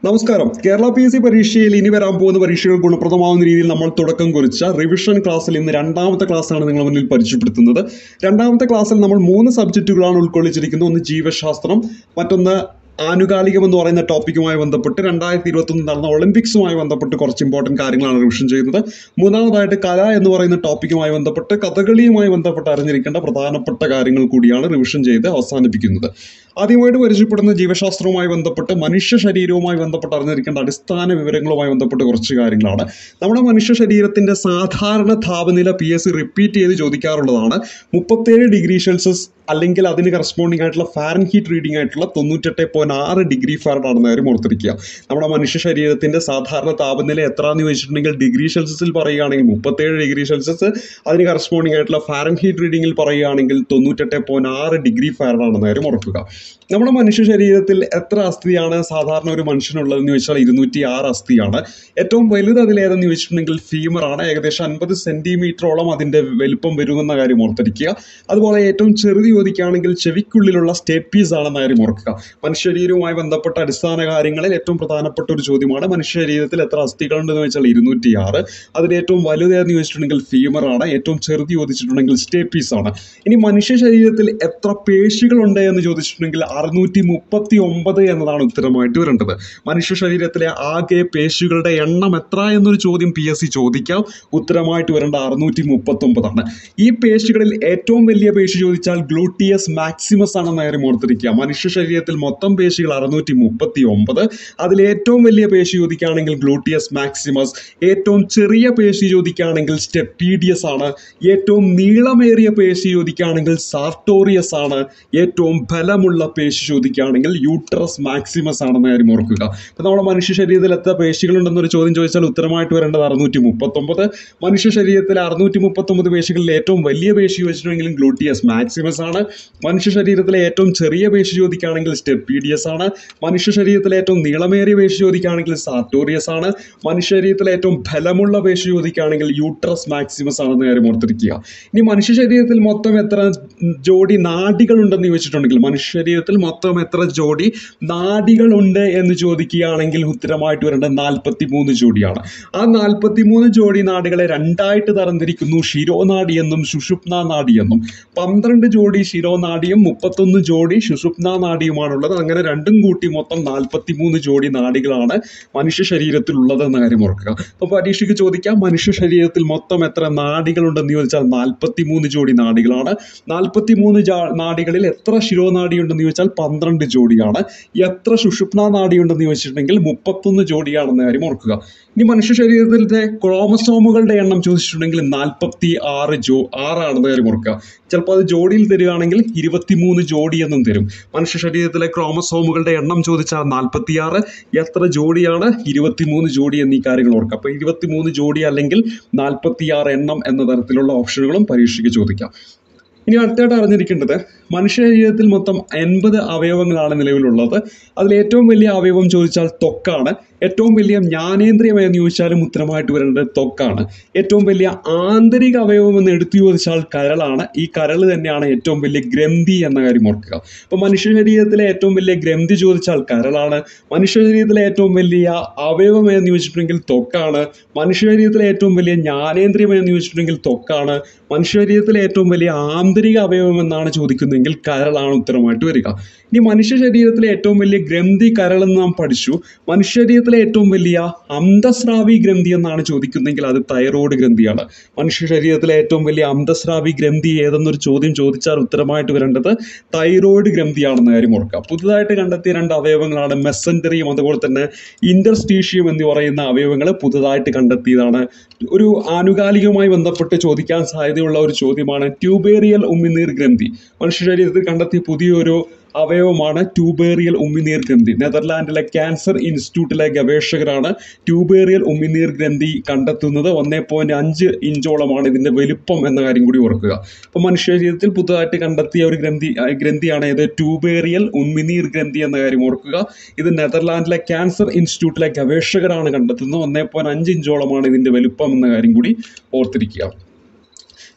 നമസ്കാരം Kerala P S C പരീക്ഷയിൽ ഇനി വരാൻ പോകുന്ന പരീക്ഷകൾ ഗുണപ്രദമാവുന്ന രീതിയിൽ നമ്മൾ തുടക്കം കുറിച്ച റിവിഷൻ ക്ലാസ്സിൽ ഇന്ന് രണ്ടാമത്തെ ക്ലാസ്സാണ് നിങ്ങൾ മുന്നിൽ പരിചയപ്പെടുത്തുന്നത് രണ്ടാമത്തെ ക്ലാസ്സിൽ നമ്മൾ മൂന്ന് സബ്ജക്റ്റുകളാണ് ഉൾക്കൊള്ളിച്ചിരിക്കുന്നത് ഒന്ന് ജീവശാസ്ത്രം മറ്റൊന്ന് ആനുകാലികം എന്ന് പറയുന്ന ടോപ്പിക്കുമായി ബന്ധപ്പെട്ട് രണ്ടായിരത്തി ഇരുപത്തൊന്ന് നടന്ന ഒളിമ്പിക്സുമായി ബന്ധപ്പെട്ട് കുറച്ച് ഇമ്പോർട്ടൻറ്റ് കാര്യങ്ങളാണ് റിവിഷൻ ചെയ്യുന്നത് മൂന്നാമതായിട്ട് കല എന്ന് പറയുന്ന ടോപ്പിക്കുമായി ബന്ധപ്പെട്ട് കഥകളിയുമായി ബന്ധപ്പെട്ട് അറിഞ്ഞിരിക്കേണ്ട പ്രധാനപ്പെട്ട കാര്യങ്ങൾ കൂടിയാണ് റിവിഷൻ ചെയ്ത് അവസാനിപ്പിക്കുന്നത് ആദ്യമായിട്ട് പരിചയപ്പെടുന്ന ജീവശാസ്ത്രവുമായി ബന്ധപ്പെട്ട് മനുഷ്യ ശരീരവുമായി ബന്ധപ്പെട്ട് അറിഞ്ഞിരിക്കേണ്ട അടിസ്ഥാന വിവരങ്ങളുമായി ബന്ധപ്പെട്ട് കുറച്ച് കാര്യങ്ങളാണ് നമ്മുടെ മനുഷ്യ ശരീരത്തിന്റെ സാധാരണ താപനില പി എസ് സി റിപ്പീറ്റ് ചെയ്ത് ചോദിക്കാറുള്ളതാണ് മുപ്പത്തേഴ് ഡിഗ്രി സെൽഷ്യസ് അല്ലെങ്കിൽ അതിന് കറസ്പോണ്ടിങ് ആയിട്ടുള്ള ഫാരൻ ഹീറ്റ് റീഡിംഗ് ആയിട്ടുള്ള തൊണ്ണൂറ്റെട്ട് പോയിന്റ് ആറ് ഡിഗ്രി ഫാരൻ ആണെന്ന് കാര്യം ഓർത്തിരിക്കുക നമ്മുടെ മനുഷ്യ ശരീരത്തിന്റെ സാധാരണ താപനില എത്രയാണെന്ന് ചോദിച്ചിട്ടുണ്ടെങ്കിൽ ഡിഗ്രി സെൽഷ്യസിൽ പറയുകയാണെങ്കിൽ മുപ്പത്തേഴ് ഡിഗ്രി സെൽഷ്യസ് അതിന് കറസ്പോണ്ടിങ് ആയിട്ടുള്ള ഫാരൻ ഹീറ്റ് റീഡിങ്ങിൽ പറയുകയാണെങ്കിൽ തൊണ്ണൂറ്റെട്ട് പോയിന്റ് ആറ് ഡിഗ്രി ഫാരൻ ആണെന്ന് കാര്യം ഓർക്കുക നമ്മുടെ മനുഷ്യ ശരീരത്തിൽ എത്ര അസ്ഥിയാണ് സാധാരണ ഒരു മനുഷ്യനുള്ളതെന്ന് ചോദിച്ചാൽ ഇരുന്നൂറ്റി ആറ് അസ്ഥിയാണ് ഏറ്റവും വലുത് അതിലേതെന്ന് ചോദിച്ചിട്ടുണ്ടെങ്കിൽ ഫീമർ ആണ് ഏകദേശം അൻപത് സെന്റിമീറ്ററോളം അതിന്റെ വലിപ്പം വരുമെന്ന കാര്യം ഓർത്തിരിക്കുക അതുപോലെ ഏറ്റവും ചെറുത് ചോദിക്കുകയാണെങ്കിൽ ചെവിക്കുള്ളിലുള്ള സ്റ്റേപ്പീസ് ആണെന്ന കാര്യം ഓർക്കുക മനുഷ്യ ശരീരവുമായി ബന്ധപ്പെട്ട അടിസ്ഥാന കാര്യങ്ങളിൽ ഏറ്റവും പ്രധാനപ്പെട്ട ഒരു ചോദ്യമാണ് മനുഷ്യ ശരീരത്തിൽ എത്ര അസ്ഥികളുണ്ടെന്ന് വെച്ചാൽ ഇരുന്നൂറ്റി ആറ് അതിൽ ഏറ്റവും വലുതേന്ന് ചോദിച്ചിട്ടുണ്ടെങ്കിൽ ഫീമർ ആണ് ഏറ്റവും ചെറുത് ചോദിച്ചിട്ടുണ്ടെങ്കിൽ സ്റ്റേപ്പീസ് ആണ് ഇനി മനുഷ്യ ശരീരത്തിൽ എത്ര പേശികളുണ്ട് എന്ന് ചോദിച്ചിട്ടുണ്ടെങ്കിൽ അറുന്നൂറ്റി മുപ്പത്തി ഒമ്പത് എന്നതാണ് ഉത്തരമായിട്ട് വരേണ്ടത് മനുഷ്യ ശരീരത്തിലെ ആകെ പേശികളുടെ എണ്ണം എത്ര എന്നൊരു ചോദ്യം പി എസ് സി ചോദിക്കാം ഉത്തരമായിട്ട് വരേണ്ട അറുന്നൂറ്റി മുപ്പത്തി ഒമ്പതാണ് ഈ പേശികളിൽ ഏറ്റവും വലിയ പേശി ചോദിച്ചാൽ ഗ്ലൂട്ടിയസ് മാക്സിമസ് ആണെന്ന് കാര്യം ഓർത്തിരിക്കുക മനുഷ്യ ശരീരത്തിൽ മൊത്തം പേശികൾ അറുന്നൂറ്റി മുപ്പത്തി ഒമ്പത് അതിൽ ഏറ്റവും വലിയ പേശി ചോദിക്കുകയാണെങ്കിൽ ഗ്ലൂട്ടിയസ് മാക്സിമസ് ഏറ്റവും ചെറിയ പേശി ചോദിക്കുകയാണെങ്കിൽ സ്റ്റെപ്പീഡിയസ് ആണ് ഏറ്റവും നീളമേറിയ പേശി ചോദിക്കുകയാണെങ്കിൽ സാർട്ടോറിയസ് ആണ് ഏറ്റവും ബലമുള്ള പേശി ചോദിക്കുകയാണെങ്കിൽ യൂട്രസ് മാക്സിമസ് ആണെന്ന് കാര്യം ഓർക്കുക അപ്പോൾ നമ്മുടെ മനുഷ്യ ശരീരത്തിൽ എത്ര പേശികളുണ്ടെന്നൊരു ചോദ്യം ചോദിച്ചാൽ ഉത്തരമായിട്ട് വരേണ്ടത് അറുന്നൂറ്റി മുപ്പത്തൊമ്പത് മനുഷ്യ ശരീരത്തിലെ അറുന്നൂറ്റി മുപ്പത്തൊമ്പത് പേശികളിൽ ഏറ്റവും വലിയ പേശി ചോദിച്ചിട്ടുണ്ടെങ്കിലും ഗ്ലൂട്ടിയസ് മാക്സിമസ് ആണ് മനുഷ്യ ശരീരത്തിലെ ഏറ്റവും ചെറിയ പേശി ചോദിക്കുകയാണെങ്കിൽ സ്റ്റെപ്പീഡിയസ് ആണ് മനുഷ്യ ശരീരത്തിലെ ഏറ്റവും നീളമേറിയ പേശി ചോദിക്കുകയാണെങ്കിൽ സാർട്ടോറിയസ് ആണ് മനുഷ്യ ശരീരത്തിലെ ഏറ്റവും ബലമുള്ള പേശി ചോദിക്കുകയാണെങ്കിൽ യൂട്രസ് മാക്സിമസ് ആണെന്ന് കാര്യം ഓർത്തിരിക്കുക ഇനി മനുഷ്യ ശരീരത്തിൽ മൊത്തം എത്ര ജോഡി നാഡികളുണ്ടെന്ന് ചോദിച്ചിട്ടുണ്ടെങ്കിൽ മനുഷ്യ ശരീരത്തിൽ മൊത്തം എത്ര ജോഡി നാഡികളുണ്ട് എന്ന് ചോദിക്കുകയാണെങ്കിൽ ഉത്തരമായിട്ട് വരേണ്ടത് നാൽപ്പത്തി മൂന്ന് ജോഡിയാണ് ആ നാൽപ്പത്തി മൂന്ന് ജോഡി നാഡികളെ രണ്ടായിട്ട് തരംതിരിക്കുന്നു ശിരോനാഡി എന്നും സുഷുപ്ന നാഡി എന്നും പന്ത്രണ്ട് ജോഡി ശിരോനാഡിയും മുപ്പത്തൊന്ന് ജോഡി സുഷുപ്ന നാഡിയുമാണുള്ളത് അങ്ങനെ രണ്ടും കൂട്ടി മൊത്തം നാൽപ്പത്തി മൂന്ന് ജോഡി നാഡികളാണ് മനുഷ്യ ശരീരത്തിലുള്ളത് എന്ന കാര്യം ഓർക്കുക അപ്പോൾ പരീക്ഷയ്ക്ക് ചോദിക്കാം മനുഷ്യ ശരീരത്തിൽ മൊത്തം എത്ര നാഡികളുണ്ടെന്ന് ചോദിച്ചാൽ നാൽപ്പത്തി മൂന്ന് ജോഡി നാഡികളാണ് നാൽപ്പത്തി മൂന്ന് നാഡികളിൽ എത്ര ശിരോനാഡി ഉണ്ടെന്ന് ചോദിച്ചാൽ പന്ത്രണ്ട് ജോഡിയാണ് എത്ര സുഷുപ്ന നാഡി ഉണ്ടെന്ന് ചോദിച്ചിട്ടുണ്ടെങ്കിൽ മുപ്പത്തൊന്ന് ജോഡിയാണെന്ന കാര്യം ഓർക്കുക ഇനി മനുഷ്യ ശരീരത്തിലെ ക്രോമസോമുകളുടെ എണ്ണം ചോദിച്ചിട്ടുണ്ടെങ്കിൽ നാൽപ്പത്തി ആറ് ജോ ആറാണെന്ന് കാര്യം ഓർക്കുക ചിലപ്പോൾ അത് ജോഡിയിൽ തരികയാണെങ്കിൽ ഇരുപത്തിമൂന്ന് ജോഡി എന്നും തരും മനുഷ്യ ശരീരത്തിലെ ക്രോമസോമുകളുടെ എണ്ണം ചോദിച്ചാൽ നാൽപ്പത്തിയാറ് എത്ര ജോഡിയാണ് ഇരുപത്തിമൂന്ന് ജോഡി എന്നീ കാര്യങ്ങൾ ഓർക്കുക അപ്പോൾ ഇരുപത്തിമൂന്ന് ജോഡി അല്ലെങ്കിൽ നാൽപ്പത്തിയാറ് എണ്ണം എന്ന തരത്തിലുള്ള ഓപ്ഷനുകളും പരീക്ഷയ്ക്ക് ചോദിക്കാം ഇനി അടുത്തായിട്ട് അറിഞ്ഞിരിക്കേണ്ടത് മനുഷ്യ ശരീരത്തിൽ മൊത്തം എൺപത് അവയവങ്ങളാണ് നിലവിലുള്ളത് അതിൽ ഏറ്റവും വലിയ അവയവം ചോദിച്ചാൽ ത്വക്കാണ് ഏറ്റവും വലിയ ജ്ഞാനേന്ദ്രിയം എന്ന് ചോദിച്ചാലും ഉത്തരമായിട്ട് വരേണ്ടത് ത്വക്കാണ് ഏറ്റവും വലിയ ആന്തരിക അവയവം എന്ന് എടുത്തു ചോദിച്ചാൽ കരളാണ് ഈ കരൾ തന്നെയാണ് ഏറ്റവും വലിയ ഗ്രന്ഥി എന്ന കാര്യം ഓർക്കുക അപ്പോൾ മനുഷ്യ ശരീരത്തിലെ ഏറ്റവും വലിയ ഗ്രന്ഥി ചോദിച്ചാൽ കരളാണ് മനുഷ്യ ശരീരത്തിലെ ഏറ്റവും വലിയ അവയവം എന്ന് ചോദിച്ചിട്ടുണ്ടെങ്കിൽ ത്വക്കാണ് മനുഷ്യ ശരീരത്തിലെ ഏറ്റവും വലിയ ജ്ഞാനേന്ദ്രിയം എന്ന് ചോദിച്ചിട്ടുണ്ടെങ്കിൽ ത്വക്കാണ് മനുഷ്യ ശരീരത്തിലെ ഏറ്റവും വലിയ ആന്തരിക അവയവം എന്നാണ് ചോദിക്കുന്നതെങ്കിൽ കരളാണ് ഉത്തരമായിട്ട് വരിക ഇനി മനുഷ്യ ശരീരത്തിലെ ഏറ്റവും വലിയ ഗ്രന്ഥി കരളെന്ന് നാം പഠിച്ചു മനുഷ്യ ശരീരത്തിലെ ഏറ്റവും വലിയ അന്തസ്രാവി ഗ്രന്ഥി എന്നാണ് ചോദിക്കുന്നതെങ്കിൽ അത് തൈറോയ്ഡ് ഗ്രന്ഥിയാണ് മനുഷ്യ ശരീരത്തിലെ ഏറ്റവും വലിയ അന്തസ്രാവി ഗ്രന്ഥി ഏതെന്നൊരു ചോദ്യം ചോദിച്ചാൽ ഉത്തരമായിട്ട് വരേണ്ടത് തൈറോയ്ഡ് ഗ്രന്ഥിയാണെന്ന കാര്യം ഓർക്കുക പുതുതായിട്ട് കണ്ടെത്തിയ രണ്ട് അവയവങ്ങളാണ് മെസ്സൻറ്ററിയും അതുപോലെ തന്നെ ഇൻ്റർസ്റ്റീഷ്യം എന്ന് പറയുന്ന അവയവങ്ങൾ പുതുതായിട്ട് കണ്ടെത്തിയതാണ് ഒരു ആനുകാലികമായി ബന്ധപ്പെട്ട് ചോദിക്കാൻ സാധ്യതയുള്ള ഒരു ചോദ്യമാണ് ട്യൂബേറിയൽ ഉമിനീർ ഗ്രന്ഥി മനുഷ്യ ശരീരത്തിൽ കണ്ടെത്തിയ പുതിയൊരു അവയവമാണ് ട്യൂബേറിയൽ ഉമിനീർ ഗ്രന്ഥി നെതർലാൻഡിലെ ക്യാൻസർ ഇൻസ്റ്റിറ്റ്യൂട്ടിലെ ഗവേഷകരാണ് ട്യൂബേറിയൽ ഉമിനീർ ഗ്രന്ഥി കണ്ടെത്തുന്നത് ഒന്നേ പോയിന്റ് അഞ്ച് ഇഞ്ചോളമാണ് ഇതിൻ്റെ വലുപ്പം എന്ന കാര്യം കൂടി ഓർക്കുക അപ്പോൾ മനുഷ്യ ശരീരത്തിൽ പുതുതായിട്ട് കണ്ടെത്തിയ ഒരു ഗ്രന്ഥി ഗ്രന്ഥിയാണ് ഇത് ട്യൂബേറിയൽ ഉമിനീർ ഗ്രന്ഥി എന്ന കാര്യം ഓർക്കുക ഇത് നെതർലാൻഡിലെ ക്യാൻസർ ഇൻസ്റ്റിറ്റ്യൂട്ടിലെ ഗവേഷകരാണ് കണ്ടെത്തുന്നത് ഒന്നേ പോയിന്റ് അഞ്ച് ഇഞ്ചോളമാണ് ഇതിൻ്റെ വലുപ്പം എന്ന കാര്യം കൂടി ഓർത്തിരിക്കുക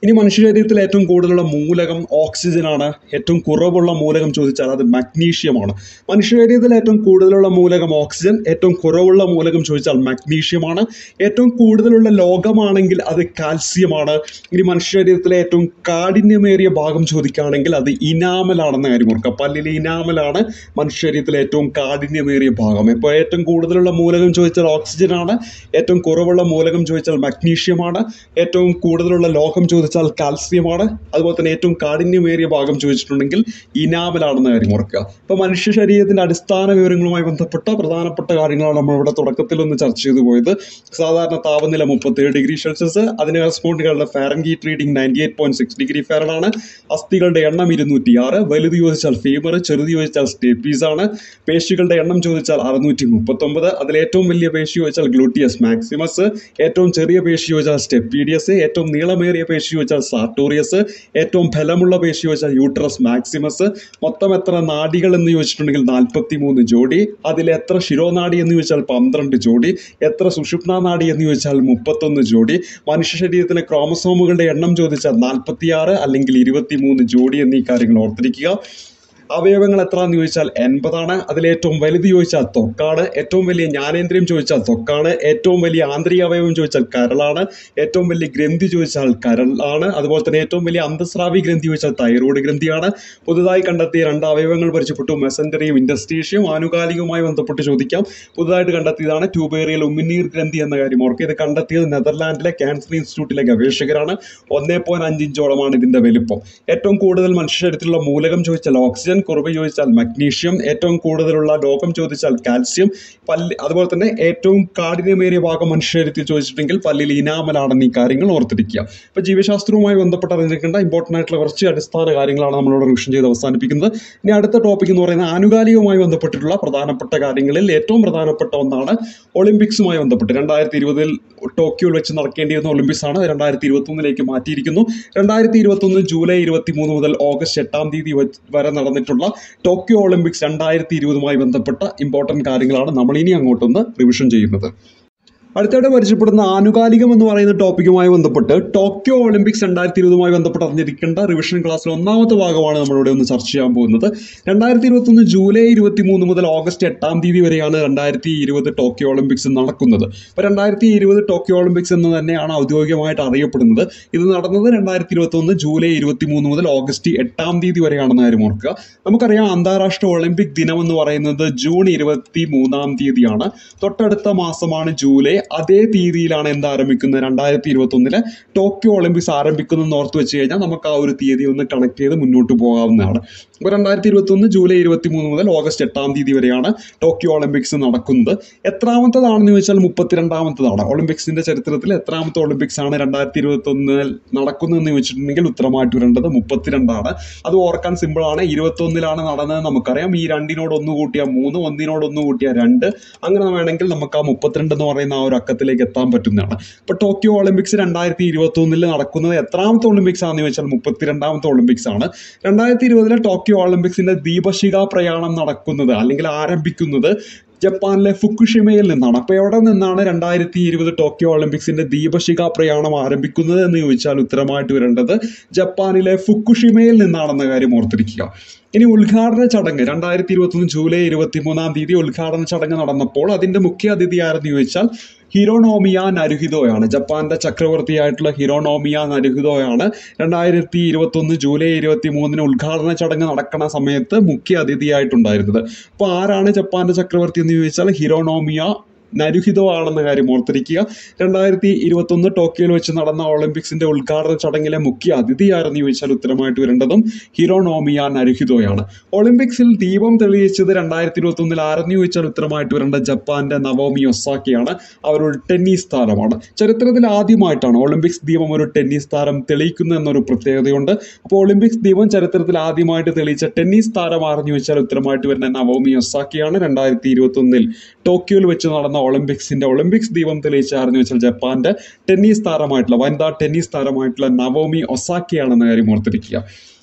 ഇനി മനുഷ്യ ശരീരത്തിൽ ഏറ്റവും കൂടുതലുള്ള മൂലകം ഓക്സിജനാണ് ഏറ്റവും കുറവുള്ള മൂലകം ചോദിച്ചാൽ അത് മഗ്നീഷ്യമാണ് മനുഷ്യ ശരീരത്തിൽ ഏറ്റവും കൂടുതലുള്ള മൂലകം ഓക്സിജൻ ഏറ്റവും കുറവുള്ള മൂലകം ചോദിച്ചാൽ മഗ്നീഷ്യമാണ് ഏറ്റവും കൂടുതലുള്ള ലോകമാണെങ്കിൽ അത് കാൽസ്യമാണ് ഇനി മനുഷ്യ ശരീരത്തിലെ ഏറ്റവും കാഠിന്യമേറിയ ഭാഗം ചോദിക്കുകയാണെങ്കിൽ അത് ഇനാമലാണെന്ന കാര്യം ഓർക്കുക പല്ലിലെ ഇനാമലാണ് മനുഷ്യ ശരീരത്തിലെ ഏറ്റവും കാഠിന്യമേറിയ ഭാഗം ഇപ്പോൾ ഏറ്റവും കൂടുതലുള്ള മൂലകം ചോദിച്ചാൽ ഓക്സിജനാണ് ഏറ്റവും കുറവുള്ള മൂലകം ചോദിച്ചാൽ മഗ്നീഷ്യമാണ് ഏറ്റവും കൂടുതലുള്ള ലോഹം ചോദിച്ചാൽ കാൽസ്യമാണ് അതുപോലെ തന്നെ ഏറ്റവും കാഠിന്യമേറിയ ഭാഗം ചോദിച്ചിട്ടുണ്ടെങ്കിൽ ഇനാമലാണെന്ന കാര്യം ഓർക്കുക ഇപ്പോൾ മനുഷ്യ ശരീരത്തിൻ്റെ അടിസ്ഥാന വിവരങ്ങളുമായി ബന്ധപ്പെട്ട പ്രധാനപ്പെട്ട കാര്യങ്ങളാണ് നമ്മൾ ഇവിടെ തുടക്കത്തിൽ ഒന്ന് ചർച്ച ചെയ്തു പോയത് സാധാരണ താപനില മുപ്പത്തേഴ് ഡിഗ്രി സെൽഷ്യസ് അതിന് കറസ്പോണ്ടുകളുടെ Fahrenheit reading ninety eight point six degree ഫാരനാണ് അസ്ഥികളുടെ എണ്ണം ഇരുന്നൂറ്റി ആറ് വലുത് ചോദിച്ചാൽ ഫീമർ ചെറുത് ചോദിച്ചാൽ സ്റ്റേപ്പീസ് ആണ് പേശികളുടെ എണ്ണം ചോദിച്ചാൽ അറുന്നൂറ്റി മുപ്പത്തൊമ്പത് അതിൽ ഏറ്റവും വലിയ പേശി ചോദിച്ചാൽ ഗ്ലൂട്ടിയസ് മാക്സിമസ് ഏറ്റവും ചെറിയ പേശി ചോദിച്ചാൽ സ്റ്റെപ്പീഡിയസ് ഏറ്റവും നീളമേറിയ പേശി ചോദിച്ചാൽ സാർട്ടോറിയസ് ഏറ്റവും ബലമുള്ള പേശി ചോദിച്ചാൽ യൂട്രസ് മാക്സിമസ് മൊത്തം എത്ര നാഡികൾ എന്ന് ചോദിച്ചിട്ടുണ്ടെങ്കിൽ നാൽപ്പത്തി മൂന്ന് ജോഡി അതിൽ എത്ര ശിരോനാഡി എന്ന് ചോദിച്ചാൽ പന്ത്രണ്ട് ജോഡി എത്ര സുഷുപ്ന നാഡി എന്ന് ചോദിച്ചാൽ മുപ്പത്തൊന്ന് ജോഡി മനുഷ്യ ശരീരത്തിലെ ക്രോമസോമുകളുടെ എണ്ണം ചോദിച്ചാൽ നാൽപ്പത്തിയാറ് അല്ലെങ്കിൽ ഇരുപത്തി മൂന്ന് ജോഡി എന്നീ കാര്യങ്ങൾ ഓർത്തിരിക്കുക അവയവങ്ങൾ എത്രയാണെന്ന് ചോദിച്ചാൽ എൺപതാണ് അതിലേറ്റവും വലുത് ചോദിച്ചാൽ ത്വക്കാണ് ഏറ്റവും വലിയ ജ്ഞാനേന്ദ്രിയം ചോദിച്ചാൽ ത്വക്കാണ് ഏറ്റവും വലിയ ആന്തരിക അവയവം ചോദിച്ചാൽ കരളാണ് ഏറ്റവും വലിയ ഗ്രന്ഥി ചോദിച്ചാൽ കരളാണ് അതുപോലെ തന്നെ ഏറ്റവും വലിയ അന്തസ്രാവി ഗ്രന്ഥി ചോദിച്ചാൽ തൈറോയ്ഡ് ഗ്രന്ഥിയാണ് പുതുതായി കണ്ടെത്തിയ രണ്ട് അവയവങ്ങൾ പരിചയപ്പെട്ടു മെസൻറ്ററിയും ഇൻഡസ്ട്രീഷ്യയും ആനുകാലികവുമായി ബന്ധപ്പെട്ട് ചോദിക്കാം പുതുതായിട്ട് കണ്ടെത്തിയതാണ് ട്യൂബേറിയൽ ഉമിനീർ ഗ്രന്ഥി എന്ന കാര്യം ഓർക്കുക ഇത് കണ്ടെത്തിയത് നെതർലാൻഡിലെ ക്യാൻസർ ഇൻസ്റ്റിറ്റ്യൂട്ടിലെ ഗവേഷകരാണ് ഒന്നേ പോയിന്റ് അഞ്ച് ഇഞ്ചോളമാണ് ഇതിന്റെ വലിപ്പം ഏറ്റവും കൂടുതൽ മനുഷ്യ ശരീരത്തിലുള്ള മൂലകം ചോദിച്ചാൽ ഓക്സിജൻ കുറവ് ചോദിച്ചാൽ മഗ്നീഷ്യം ഏറ്റവും കൂടുതലുള്ള ലോകം ചോദിച്ചാൽ കാൽസ്യം പല്ല് അതുപോലെ തന്നെ ഏറ്റവും കാഠിന്യമേറിയ ഭാഗം മനുഷ്യ ശരീരത്തിൽ ചോദിച്ചിട്ടുണ്ടെങ്കിൽ പല്ലിൽ ഇനാമലാണെന്ന് ഈ കാര്യങ്ങൾ ഓർത്തിരിക്കുക ഇപ്പൊ ജീവശാസ്ത്രവുമായി ബന്ധപ്പെട്ട് അറിഞ്ഞിരിക്കേണ്ട ഇമ്പോർട്ടൻ്റ് ആയിട്ടുള്ള കുറച്ച് അടിസ്ഥാന കാര്യങ്ങളാണ് നമ്മളിവിടെ റിവിഷൻ ചെയ്ത് അവസാനിപ്പിക്കുന്നത് ഇനി അടുത്ത ടോപ്പിക് എന്ന് പറയുന്നത് ആനുകാലികവുമായി ബന്ധപ്പെട്ടിട്ടുള്ള പ്രധാനപ്പെട്ട കാര്യങ്ങളിൽ ഏറ്റവും പ്രധാനപ്പെട്ട ഒന്നാണ് ഒളിമ്പിക്സുമായി ബന്ധപ്പെട്ട് രണ്ടായിരത്തി ഇരുപതിൽ ടോക്കിയോയിൽ വെച്ച് നടക്കേണ്ടിയിരുന്ന ഒളിമ്പിക്സ് ആണ് രണ്ടായിരത്തി ഇരുപത്തി ഒന്നിലേക്ക് മാറ്റിയിരിക്കുന്നു രണ്ടായിരത്തി ഇരുപത്തി ഒന്ന് ജൂലൈ ഇരുപത്തി മൂന്ന് മുതൽ ഓഗസ്റ്റ് എട്ടാം തീയതി വച്ച് വരെ നടന്നിട്ടുള്ള ടോക്കിയോ ഒളിമ്പിക്സ് രണ്ടായിരത്തി ഇരുപതുമായി ബന്ധപ്പെട്ട ഇമ്പോർട്ടൻറ്റ് കാര്യങ്ങളാണ് നമ്മൾ ഇനി അങ്ങോട്ടൊന്ന് റിവിഷൻ ചെയ്യുന്നത് അടുത്തിടെ പരിചയപ്പെടുന്ന ആനുകാലികം എന്ന് പറയുന്ന ടോപ്പിക്കുമായി ബന്ധപ്പെട്ട് ടോക്കിയോ ഒളിമ്പിക്സ് രണ്ടായിരത്തി ഇരുപതുമായി ബന്ധപ്പെട്ട് അറിഞ്ഞിരിക്കേണ്ട റിവിഷൻ ക്ലാസ്സിൽ ഒന്നാമത്തെ ഭാഗമാണ് നമ്മളിവിടെ ഒന്ന് ചർച്ച ചെയ്യാൻ പോകുന്നത് രണ്ടായിരത്തി ഇരുപത്തൊന്ന് ജൂലൈ ഇരുപത്തി മൂന്ന് മുതൽ ഓഗസ്റ്റ് എട്ടാം തീയതി വരെയാണ് രണ്ടായിരത്തി ഇരുപത് ടോക്കിയോ ഒളിമ്പിക്സ് നടക്കുന്നത് അപ്പോൾ രണ്ടായിരത്തി ഇരുപത് ടോക്കിയോ ഒളിമ്പിക്സ് എന്ന് തന്നെയാണ് ഔദ്യോഗികമായിട്ട് അറിയപ്പെടുന്നത് ഇത് നടന്നത് രണ്ടായിരത്തി ഇരുപത്തൊന്ന് ജൂലൈ ഇരുപത്തി മൂന്ന് മുതൽ ഓഗസ്റ്റ് എട്ടാം തീയതി വരെയാണെന്ന് കാര്യം ഓർക്കുക നമുക്കറിയാം അന്താരാഷ്ട്ര ഒളിമ്പിക് ദിനം എന്ന് പറയുന്നത് ജൂൺ ഇരുപത്തി മൂന്നാം തീയതിയാണ് തൊട്ടടുത്ത മാസമാണ് ജൂലൈ അതേ തീയതിയിലാണ് എന്ത് ആരംഭിക്കുന്നത് രണ്ടായിരത്തി ഇരുപത്തൊന്നിലെ ടോക്കിയോ ഒളിമ്പിക്സ് ആരംഭിക്കുന്നതെന്ന് ഓർത്ത് വെച്ച് കഴിഞ്ഞാൽ നമുക്ക് ആ ഒരു തീയതി ഒന്ന് കണക്ട് ചെയ്ത് മുന്നോട്ട് പോകാവുന്നതാണ് അപ്പോൾ രണ്ടായിരത്തി ഇരുപത്തൊന്ന് ജൂലൈ ഇരുപത്തി മൂന്ന് മുതൽ ഓഗസ്റ്റ് എട്ടാം തീയതി വരെയാണ് ടോക്കിയോ ഒളിമ്പിക്സ് നടക്കുന്നത് എത്രാമത്തതാണെന്ന് ചോദിച്ചാൽ മുപ്പത്തിരണ്ടാമത്തതാണ് ഒളിമ്പിക്സിന്റെ ചരിത്രത്തിൽ എത്രാമത്തെ ഒളിമ്പിക്സ് ആണ് രണ്ടായിരത്തി ഇരുപത്തൊന്നിൽ നടക്കുന്നതെന്ന് ചോദിച്ചിട്ടുണ്ടെങ്കിൽ ഉത്തരമായിട്ട് വരേണ്ടത് മുപ്പത്തിരണ്ടാണ് അത് ഓർക്കാൻ സിമ്പിളാണ് ഇരുപത്തൊന്നിലാണ് നടന്നത് നമുക്കറിയാം ഈ രണ്ടിനോട് ഒന്ന് കൂട്ടിയാൽ മൂന്ന് ഒന്നിനോട് ഒന്ന് കൂട്ടിയാൽ രണ്ട് അങ്ങനെ വേണമെങ്കിൽ നമുക്ക് ആ മുപ്പത്തിരണ്ട് എന്ന് പറയുന്ന ആ ഒരു അക്കത്തിലേക്ക് എത്താൻ പറ്റുന്നതാണ് ഇപ്പൊ ടോക്കിയോ ഒളിമ്പിക്സ് രണ്ടായിരത്തി ഇരുപത്തി ഒന്നിൽ നടക്കുന്നത് എത്രാമത്തെ ഒളിമ്പിക്സ് ആണെന്ന് ചോദിച്ചാൽ മുപ്പത്തിരണ്ടാമത്തെ ഒളിമ്പിക്സ് ആണ് രണ്ടായിരത്തി ഇരുപതിലെ ടോക്കിയോ ഒളിമ്പിക്സിന്റെ ദീപശിഖ പ്രയാണം നടക്കുന്നത് അല്ലെങ്കിൽ ആരംഭിക്കുന്നത് ജപ്പാനിലെ ഫുക്കുഷിമയിൽ നിന്നാണ് അപ്പോൾ എവിടെ നിന്നാണ് രണ്ടായിരത്തി ഇരുപത് ടോക്കിയോ ഒളിമ്പിക്സിന്റെ ദീപശിഖ പ്രയാണം ആരംഭിക്കുന്നത് എന്ന് ചോദിച്ചാൽ ഉത്തരമായിട്ട് വരേണ്ടത് ജപ്പാനിലെ ഫുക്കുഷിമയിൽ നിന്നാണെന്ന കാര്യം ഓർത്തിരിക്കുക ഇനി ഉദ്ഘാടന ചടങ്ങ് രണ്ടായിരത്തി ഇരുപത്തൊന്ന് ജൂലൈ ഇരുപത്തി മൂന്നാം തീയതി ഉദ്ഘാടന ചടങ്ങ് നടന്നപ്പോൾ അതിന്റെ മുഖ്യ അതിഥി ആരെന്ന് ചോദിച്ചാൽ ഹിരോണോമിയ നരുഹിതോയാണ് ജപ്പാന്റെ ചക്രവർത്തിയായിട്ടുള്ള ഹിരോണോമിയ നരുഹിതോയാണ് രണ്ടായിരത്തി ഇരുപത്തൊന്ന് ജൂലൈ ഇരുപത്തി മൂന്നിന് ഉദ്ഘാടന ചടങ്ങ് നടക്കുന്ന സമയത്ത് മുഖ്യ അതിഥിയായിട്ടുണ്ടായിരുന്നത് അപ്പോൾ ആരാണ് ജപ്പാന്റെ ചക്രവർത്തി എന്ന് ചോദിച്ചാൽ ഹിരോണോമിയ നരുഹിതോ ആണെന്ന കാര്യം ഓർത്തിരിക്കുക രണ്ടായിരത്തി ഇരുപത്തൊന്ന് ടോക്കിയോയിൽ വെച്ച് നടന്ന ഒളിമ്പിക്സിന്റെ ഉദ്ഘാടന ചടങ്ങിലെ മുഖ്യ അതിഥിയാരെന്ന് ചോദിച്ചാൽ ഉത്തരമായിട്ട് വരേണ്ടതും ഹിരോണോമിയ നരുഹിതോയാണ് ഒളിമ്പിക്സിൽ ദീപം തെളിയിച്ചത് രണ്ടായിരത്തി ഇരുപത്തൊന്നിൽ ആരെന്ന് ചോദിച്ചാൽ ഉത്തരമായിട്ട് വരേണ്ട ജപ്പാന്റെ നവോമി ഒസാക്കിയാണ് അവരൊരു ടെന്നീസ് താരമാണ് ചരിത്രത്തിൽ ആദ്യമായിട്ടാണ് ഒളിമ്പിക്സ് ദീപം ഒരു ടെന്നീസ് താരം തെളിയിക്കുന്നത് എന്നൊരു പ്രത്യേകതയുണ്ട് അപ്പോൾ ഒളിമ്പിക്സ് ദീപം ചരിത്രത്തിൽ ആദ്യമായിട്ട് തെളിയിച്ച ടെന്നീസ് താരം ആരെന്ന് ചോദിച്ചാൽ ഉത്തരമായിട്ട് വരുന്ന നവോമി ഒസാക്കിയാണ് രണ്ടായിരത്തി ഇരുപത്തൊന്നിൽ ടോക്കിയോയിൽ വെച്ച് നടന്ന ഒളിമ്പിക്സിന്റെ ഒളിമ്പിക്സ് ദീപം തെളിയിച്ച ആരെന്ന് വെച്ചാൽ ജപ്പാന്റെ ടെന്നീസ് താരമായിട്ടുള്ള വനിതാ ടെന്നീസ് താരമായിട്ടുള്ള നവോമി ഒസാക്കിയാണെന്ന കാര്യം ഓർത്തിരിക്കുക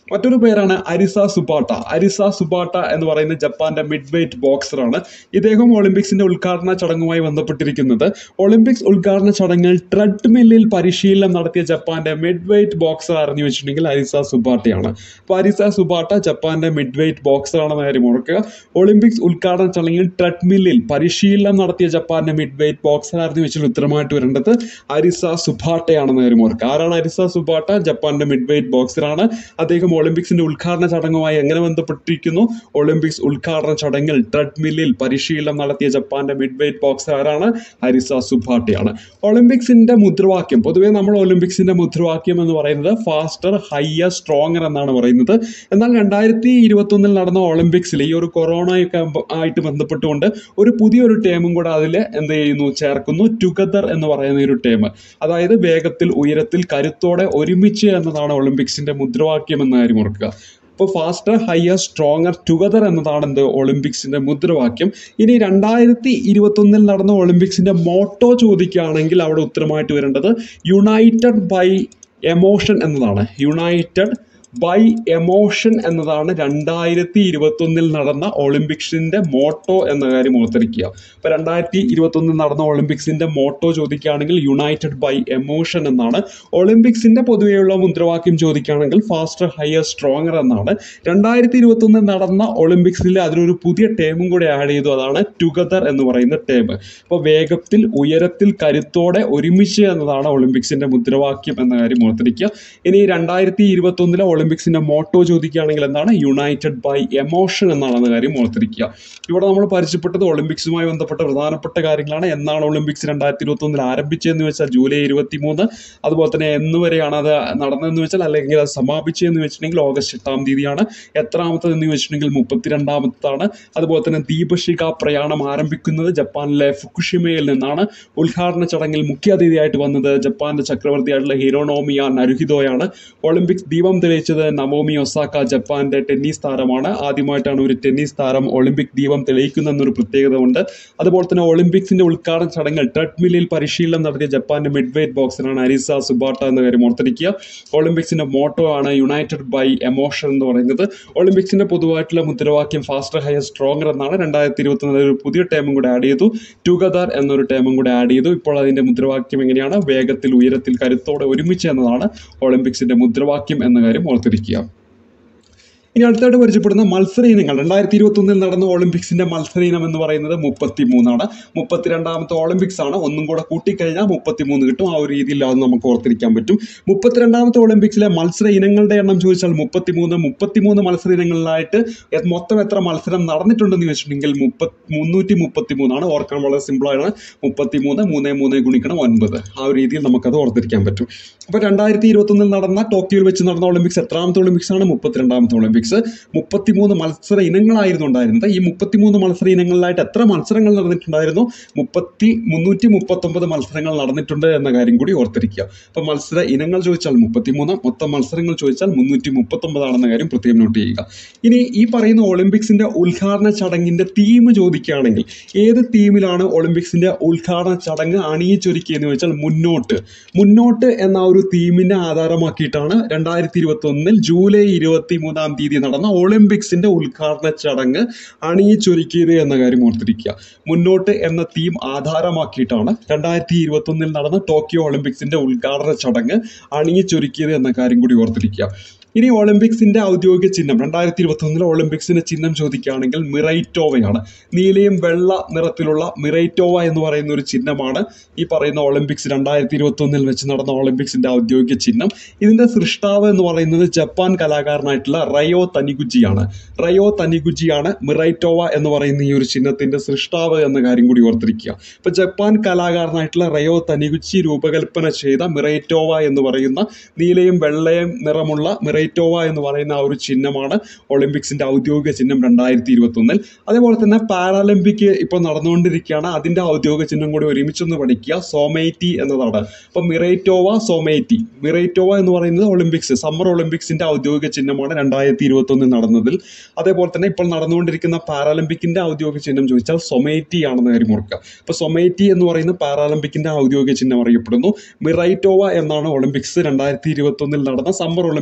മറ്റൊരു പേരാണ് അരിസ സുബാട്ട അരിസ സുബാട്ട എന്ന് പറയുന്ന ജപ്പാന്റെ മിഡ് വെയ്റ്റ് ബോക്സറാണ് ഇദ്ദേഹം ഒളിമ്പിക്സിന്റെ ഉദ്ഘാടന ചടങ്ങുമായി ബന്ധപ്പെട്ടിരിക്കുന്നത് ഒളിമ്പിക്സ് ഉദ്ഘാടന ചടങ്ങിൽ ട്രെഡ്മില്ലിൽ പരിശീലനം നടത്തിയ ജപ്പാന്റെ മിഡ് വെയ്റ്റ് ബോക്സർ ആരെന്ന് വെച്ചിട്ടുണ്ടെങ്കിൽ അരിസ സുബാട്ടയാണ് അപ്പോൾ അരിസ സുബാട്ട ജപ്പാന്റെ മിഡ് വെയ്റ്റ് ബോക്സറാണെന്ന കാര്യം ഓർക്കുക ഒളിമ്പിക്സ് ഉദ്ഘാടന ചടങ്ങിൽ ട്രെഡ്മില്ലിൽ പരിശീലനം നടത്തിയ ജപ്പാന്റെ മിഡ് വെയ്റ്റ് ബോക്സർ ആരെന്ന് വെച്ചാൽ ഉത്തരമായിട്ട് വരേണ്ടത് അരിസ സുബാട്ടയാണെന്ന കാര്യം ഓർക്കുക ആരാണ് അരിസ സുബാട്ട ജപ്പാന്റെ മിഡ് വെയ്റ്റ് ബോക്സറാണ് അദ്ദേഹം ഒളിമ്പിക്സിന്റെ ഉദ്ഘാടന ചടങ്ങുമായി എങ്ങനെ ബന്ധപ്പെട്ടിരിക്കുന്നു ഒളിമ്പിക്സ് ഉദ്ഘാടന ചടങ്ങിൽ ട്രെഡ്മില്ലിൽ പരിശീലനം നടത്തിയ ജപ്പാന്റെ മിഡ് വെയ്റ്റ് ബോക്സർ ആരാണ് ഹരിസ സുഭാട്ടിയാണ് ഒളിമ്പിക്സിന്റെ മുദ്രാവാക്യം പൊതുവേ നമ്മൾ ഒളിമ്പിക്സിന്റെ മുദ്രാവാക്യം എന്ന് പറയുന്നത് ഫാസ്റ്റർ ഹയ്യർ സ്ട്രോങ്ങർ എന്നാണ് പറയുന്നത് എന്നാൽ രണ്ടായിരത്തി ഇരുപത്തൊന്നിൽ നടന്ന ഒളിമ്പിക്സിൽ ഈ ഒരു കൊറോണയൊക്കെ ആകുമ്പ- ആയിട്ട് ബന്ധപ്പെട്ടുകൊണ്ട് ഒരു പുതിയൊരു ടേമും കൂടെ അതിൽ എന്ത് ചെയ്യുന്നു ചേർക്കുന്നു ടുഗദർ എന്ന് പറയുന്ന ഒരു ടേം അതായത് വേഗത്തിൽ ഉയരത്തിൽ കരുത്തോടെ ഒരുമിച്ച് എന്നതാണ് ഒളിമ്പിക്സിന്റെ മുദ്രാവാക്യം എന്ന കാര്യം ഓർക്കുക ഇപ്പോൾ ഫാസ്റ്റർ ഹയർ സ്ട്രോങ്ങർ ടുഗദർ എന്നതാണ് എന്ത് ഒളിമ്പിക്സിന്റെ മുദ്രാവാക്യം ഇനി രണ്ടായിരത്തി ഇരുപത്തൊന്നിൽ നടന്ന ഒളിമ്പിക്സിന്റെ മോട്ടോ ചോദിക്കുകയാണെങ്കിൽ അവിടെ ഉത്തരമായിട്ട് വരേണ്ടത് യുണൈറ്റഡ് ബൈ എമോഷൻ എന്നതാണ് യുണൈറ്റഡ് ബൈ എമോഷൻ എന്നതാണ് രണ്ടായിരത്തി ഇരുപത്തൊന്നിൽ നടന്ന ഒളിമ്പിക്സിന്റെ മോട്ടോ എന്ന കാര്യം ഓർത്തിരിക്കുക ഇപ്പൊ രണ്ടായിരത്തി ഇരുപത്തൊന്നിൽ നടന്ന ഒളിമ്പിക്സിന്റെ മോട്ടോ ചോദിക്കുകയാണെങ്കിൽ യുണൈറ്റഡ് ബൈ എമോഷൻ എന്നാണ് ഒളിമ്പിക്സിന്റെ പൊതുവെയുള്ള മുദ്രാവാക്യം ചോദിക്കുകയാണെങ്കിൽ ഫാസ്റ്റർ ഹയർ സ്ട്രോങ്ങർ എന്നാണ് രണ്ടായിരത്തി ഇരുപത്തൊന്നിൽ നടന്ന ഒളിമ്പിക്സിൽ അതിനൊരു പുതിയ ടേമും കൂടെ ആഡ് ചെയ്തു അതാണ് ടുഗദർ എന്ന് പറയുന്ന ടേം അപ്പോൾ വേഗത്തിൽ ഉയരത്തിൽ കരുത്തോടെ ഒരുമിച്ച് എന്നതാണ് ഒളിമ്പിക്സിന്റെ മുദ്രാവാക്യം എന്ന കാര്യം ഓർത്തിരിക്കുക ഇനി രണ്ടായിരത്തി ഇരുപത്തൊന്നിലെ ഒളിമ്പിക്സിന്റെ മോട്ടോ ചോദിക്കുകയാണെങ്കിൽ എന്താണ് യുണൈറ്റഡ് ബൈ എമോഷൻ എന്നാണെന്ന കാര്യം ഓർത്തിരിക്കുക ഇവിടെ നമ്മൾ പരിചയപ്പെട്ടത് ഒളിമ്പിക്സുമായി ബന്ധപ്പെട്ട പ്രധാനപ്പെട്ട കാര്യങ്ങളാണ് എന്നാണ് ഒളിമ്പിക്സ് രണ്ടായിരത്തി ഇരുപത്തൊന്നിൽ ആരംഭിച്ചതെന്ന് വെച്ചാൽ ജൂലൈ ഇരുപത്തി മൂന്ന് അതുപോലെ തന്നെ എന്ന് വരെയാണ് അത് നടന്നതെന്ന് വെച്ചാൽ അല്ലെങ്കിൽ അത് സമാപിച്ചതെന്ന് വെച്ചിട്ടുണ്ടെങ്കിൽ ഓഗസ്റ്റ് എട്ടാം തീയതിയാണ് എത്രാമത്തതെന്ന് വെച്ചിട്ടുണ്ടെങ്കിൽ മുപ്പത്തിരണ്ടാമത്താണ് അതുപോലെ തന്നെ ദീപശിഖ പ്രയാണം ആരംഭിക്കുന്നത് ജപ്പാനിലെ ഫുക്കുഷിമയിൽ നിന്നാണ് ഉദ്ഘാടന ചടങ്ങിൽ മുഖ്യാതിഥിയായിട്ട് വന്നത് ജപ്പാന്റെ ചക്രവർത്തിയായിട്ടുള്ള ഹിരോണോമിയ നരുഹിതോയാണ് ഒളിമ്പിക്സ് ദീപം തെളിയിച്ചത് നവോമി ഒസാക്ക ജപ്പാന്റെ ടെന്നീസ് താരമാണ് ആദ്യമായിട്ടാണ് ഒരു ടെന്നീസ് താരം ഒളിമ്പിക് ദീപം തെളിയിക്കുന്ന എന്നൊരു പ്രത്യേകത ഉണ്ട് അതുപോലെ തന്നെ ഒളിമ്പിക്സിന്റെ ഉദ്ഘാടന ചടങ്ങിൽ ട്രെഡ്മില്ലിൽ പരിശീലനം നടത്തിയ ജപ്പാന്റെ മിഡ് വെയ്റ്റ് ബോക്സറാണ് അരിസ സുബാട്ട എന്ന കാര്യം ഓർത്തിരിക്കുക ഒളിമ്പിക്സിന്റെ മോട്ടോ ആണ് യുണൈറ്റഡ് ബൈ എമോഷൻ എന്ന് പറയുന്നത് ഒളിമ്പിക്സിന്റെ പൊതുവായിട്ടുള്ള മുദ്രാവാക്യം ഫാസ്റ്റർ ഹയർ സ്ട്രോങ്ങർ എന്നാണ് രണ്ടായിരത്തി ഇരുപത്തി ഒരു പുതിയ ടേമും കൂടെ ആഡ് ചെയ്തു ടുഗദർ എന്നൊരു ടേമും കൂടെ ആഡ് ചെയ്തു ഇപ്പോൾ അതിന്റെ മുദ്രാവാക്യം എങ്ങനെയാണ് വേഗത്തിൽ ഉയരത്തിൽ കരുത്തോടെ ഒരുമിച്ച് എന്നതാണ് ഒളിമ്പിക്സിന്റെ മുദ്രാവാക്യം എന്ന കാര്യം ഓർത്തിരിക്കുക ഇനി അടുത്തായിട്ട് പരിചയപ്പെടുന്ന മത്സര ഇനങ്ങൾ രണ്ടായിരത്തി ഇരുപത്തി ഒന്നിൽ നടന്ന ഒളിമ്പിക്സിന്റെ മത്സര ഇനം എന്ന് പറയുന്നത് മുപ്പത്തി മൂന്നാണ് മുപ്പത്തിരണ്ടാമത്തെ ഒളിമ്പിക്സ് ആണ് ഒന്നും കൂടെ കൂട്ടിക്കഴിഞ്ഞാൽ മുപ്പത്തി മൂന്ന് കിട്ടും ആ ഒരു രീതിയിൽ അത് നമുക്ക് ഓർത്തിരിക്കാൻ പറ്റും മുപ്പത്തിരണ്ടാമത്തെ ഒളിമ്പിക്സിലെ മത്സര ഇനങ്ങളുടെ എണ്ണം ചോദിച്ചാൽ മുപ്പത്തിമൂന്ന് മുപ്പത്തിമൂന്ന് മത്സര ഇനങ്ങളിലായിട്ട് എ- മൊത്തം എത്ര മത്സരം നടന്നിട്ടുണ്ടെന്ന് ചോദിച്ചിട്ടുണ്ടെങ്കിൽ മുപ്പത്തി മുന്നൂറ്റി മുപ്പത്തി മൂന്നാണ് ഓർക്കാൻ വളരെ സിമ്പിളാണ് മുപ്പത്തി മൂന്ന് മൂന്ന് മൂന്ന് ഗുണിക്കണം ഒൻപത് ആ ഒരു രീതിയിൽ നമുക്കത് ഓർത്തിരിക്കാൻ പറ്റും അപ്പോൾ രണ്ടായിരത്തി ഇരുപത്തൊന്നിൽ നടന്ന ടോക്കിയോയിൽ വെച്ച് നടന്ന ഒളിമ്പിക്സ് എത്രാമത്തെ ഒളിമ്പിക്സ് ആണ് മുപ്പത്തിരണ്ടാമത്തെ ഒളിമ്പിക്സ് മുപ്പത്തിമൂന്ന് മത്സര ഇനങ്ങളായിരുന്നു ഉണ്ടായിരുന്നത് ഈ മുപ്പത്തിമൂന്ന് മത്സര ഇനങ്ങളിലായിട്ട് എത്ര മത്സരങ്ങൾ നടന്നിട്ടുണ്ടായിരുന്നു മുപ്പത്തി മുന്നൂറ്റി മുപ്പത്തൊമ്പത് മത്സരങ്ങൾ നടന്നിട്ടുണ്ട് എന്ന കാര്യം കൂടി ഓർത്തിരിക്കുക അപ്പോൾ മത്സര ഇനങ്ങൾ ചോദിച്ചാൽ മുപ്പത്തിമൂന്ന് മൊത്തം മത്സരങ്ങൾ ചോദിച്ചാൽ മുന്നൂറ്റി മുപ്പത്തൊമ്പതാണെന്ന കാര്യം പ്രത്യേകം നോട്ട് ചെയ്യുക ഇനി ഈ പറയുന്ന ഒളിമ്പിക്സിന്റെ ഉദ്ഘാടന ചടങ്ങിന്റെ തീം ചോദിക്കുകയാണെങ്കിൽ ഏത് തീമിലാണ് ഒളിമ്പിക്സിന്റെ ഉദ്ഘാടന ചടങ്ങ് അണിയിച്ചൊരുക്കിയെന്ന് ചോദിച്ചാൽ മുന്നോട്ട് മുന്നോട്ട് എന്ന ആ ഒരു തീമിനെ ആധാരമാക്കിയിട്ടാണ് രണ്ടായിരത്തി ഇരുപത്തി ഒന്നിൽ ജൂലൈ ഇരുപത്തി മൂന്നാം തീയതി നടന്ന ഒളിമ്പിക്സിന്റെ ഉദ്ഘാടന ചടങ്ങ് അണിയിച്ചൊരുക്കിയത് എന്ന കാര്യം ഓർത്തിരിക്കുക മുന്നോട്ട് എന്ന തീം ആധാരമാക്കിയിട്ടാണ് രണ്ടായിരത്തി ഇരുപത്തി ഒന്നിൽ നടന്ന ടോക്കിയോ ഒളിമ്പിക്സിന്റെ ഉദ്ഘാടന ചടങ്ങ് അണിയിച്ചൊരുക്കിയത് എന്ന കാര്യം കൂടി ഓർത്തിരിക്കുക ഇനി ഒളിമ്പിക്സിന്റെ ഔദ്യോഗിക ചിഹ്നം രണ്ടായിരത്തി ഇരുപത്തി ഒന്നിലെ ഒളിമ്പിക്സിന്റെ ചിഹ്നം ചോദിക്കുകയാണെങ്കിൽ മിറൈറ്റോവയാണ് നീലയും വെള്ള നിറത്തിലുള്ള മിറൈറ്റോവ എന്ന് പറയുന്ന ഒരു ചിഹ്നമാണ് ഈ പറയുന്ന ഒളിമ്പിക്സ് രണ്ടായിരത്തി ഇരുപത്തി ഒന്നിൽ വെച്ച് നടന്ന ഒളിമ്പിക്സിന്റെ ഔദ്യോഗിക ചിഹ്നം ഇതിന്റെ സൃഷ്ടാവ് എന്ന് പറയുന്നത് ജപ്പാൻ കലാകാരനായിട്ടുള്ള റയോ തനിഗുജിയാണ് റയോ തനിഗുജിയാണ് മിറൈറ്റോവ എന്ന് പറയുന്ന ഈ ഒരു ചിഹ്നത്തിന്റെ സൃഷ്ടാവ് എന്ന കാര്യം കൂടി ഓർത്തിരിക്കുക ഇപ്പൊ ജപ്പാൻ കലാകാരനായിട്ടുള്ള റയോ തനിഗുച്ചി രൂപകൽപ്പന ചെയ്ത മിറൈറ്റോവ എന്ന് പറയുന്ന നീലയും വെള്ളയും നിറമുള്ള മിറൈറ്റോവ എന്ന് പറയുന്ന ആ ഒരു ചിഹ്നമാണ് ഒളിമ്പിക്സിന്റെ ഔദ്യോഗിക ചിഹ്നം രണ്ടായിരത്തി ഇരുപത്തി ഒന്നിൽ അതേപോലെ തന്നെ പാരാലിമ്പിക് ഇപ്പോൾ നടന്നുകൊണ്ടിരിക്കുകയാണ് അതിന്റെ ഔദ്യോഗിക ചിഹ്നം കൂടി ഒരുമിച്ചൊന്ന് പഠിക്കുക സോമൈറ്റി എന്നതാണ് അപ്പൊ മിറൈറ്റോവ സോമൈറ്റി മിറൈറ്റോവ എന്ന് പറയുന്നത് ഒളിമ്പിക്സ് സമ്മർ ഒളിമ്പിക്സിന്റെ ഔദ്യോഗിക ചിഹ്നമാണ് രണ്ടായിരത്തി ഇരുപത്തി ഒന്നിൽ നടന്നതിൽ അതേപോലെ തന്നെ ഇപ്പോൾ നടന്നുകൊണ്ടിരിക്കുന്ന പാരാലിമ്പിക്കിന്റെ ഔദ്യോഗിക ചിഹ്നം ചോദിച്ചാൽ സൊമൈറ്റി ആണെന്ന് കാര്യം ഓർക്കുക അപ്പൊ സൊമൈറ്റി എന്ന് പറയുന്ന പാരാലിമ്പിക്കിന്റെ ഔദ്യോഗിക ചിഹ്നം അറിയപ്പെടുന്നു മിറൈറ്റോവ എന്നാണ് ഒളിമ്പിക്സ് രണ്ടായിരത്തി ഇരുപത്തി ഒന്നിൽ നടന്ന സമ്മർ ഒളിമ്പിക്സിന്റെ ഔദ്യോഗിക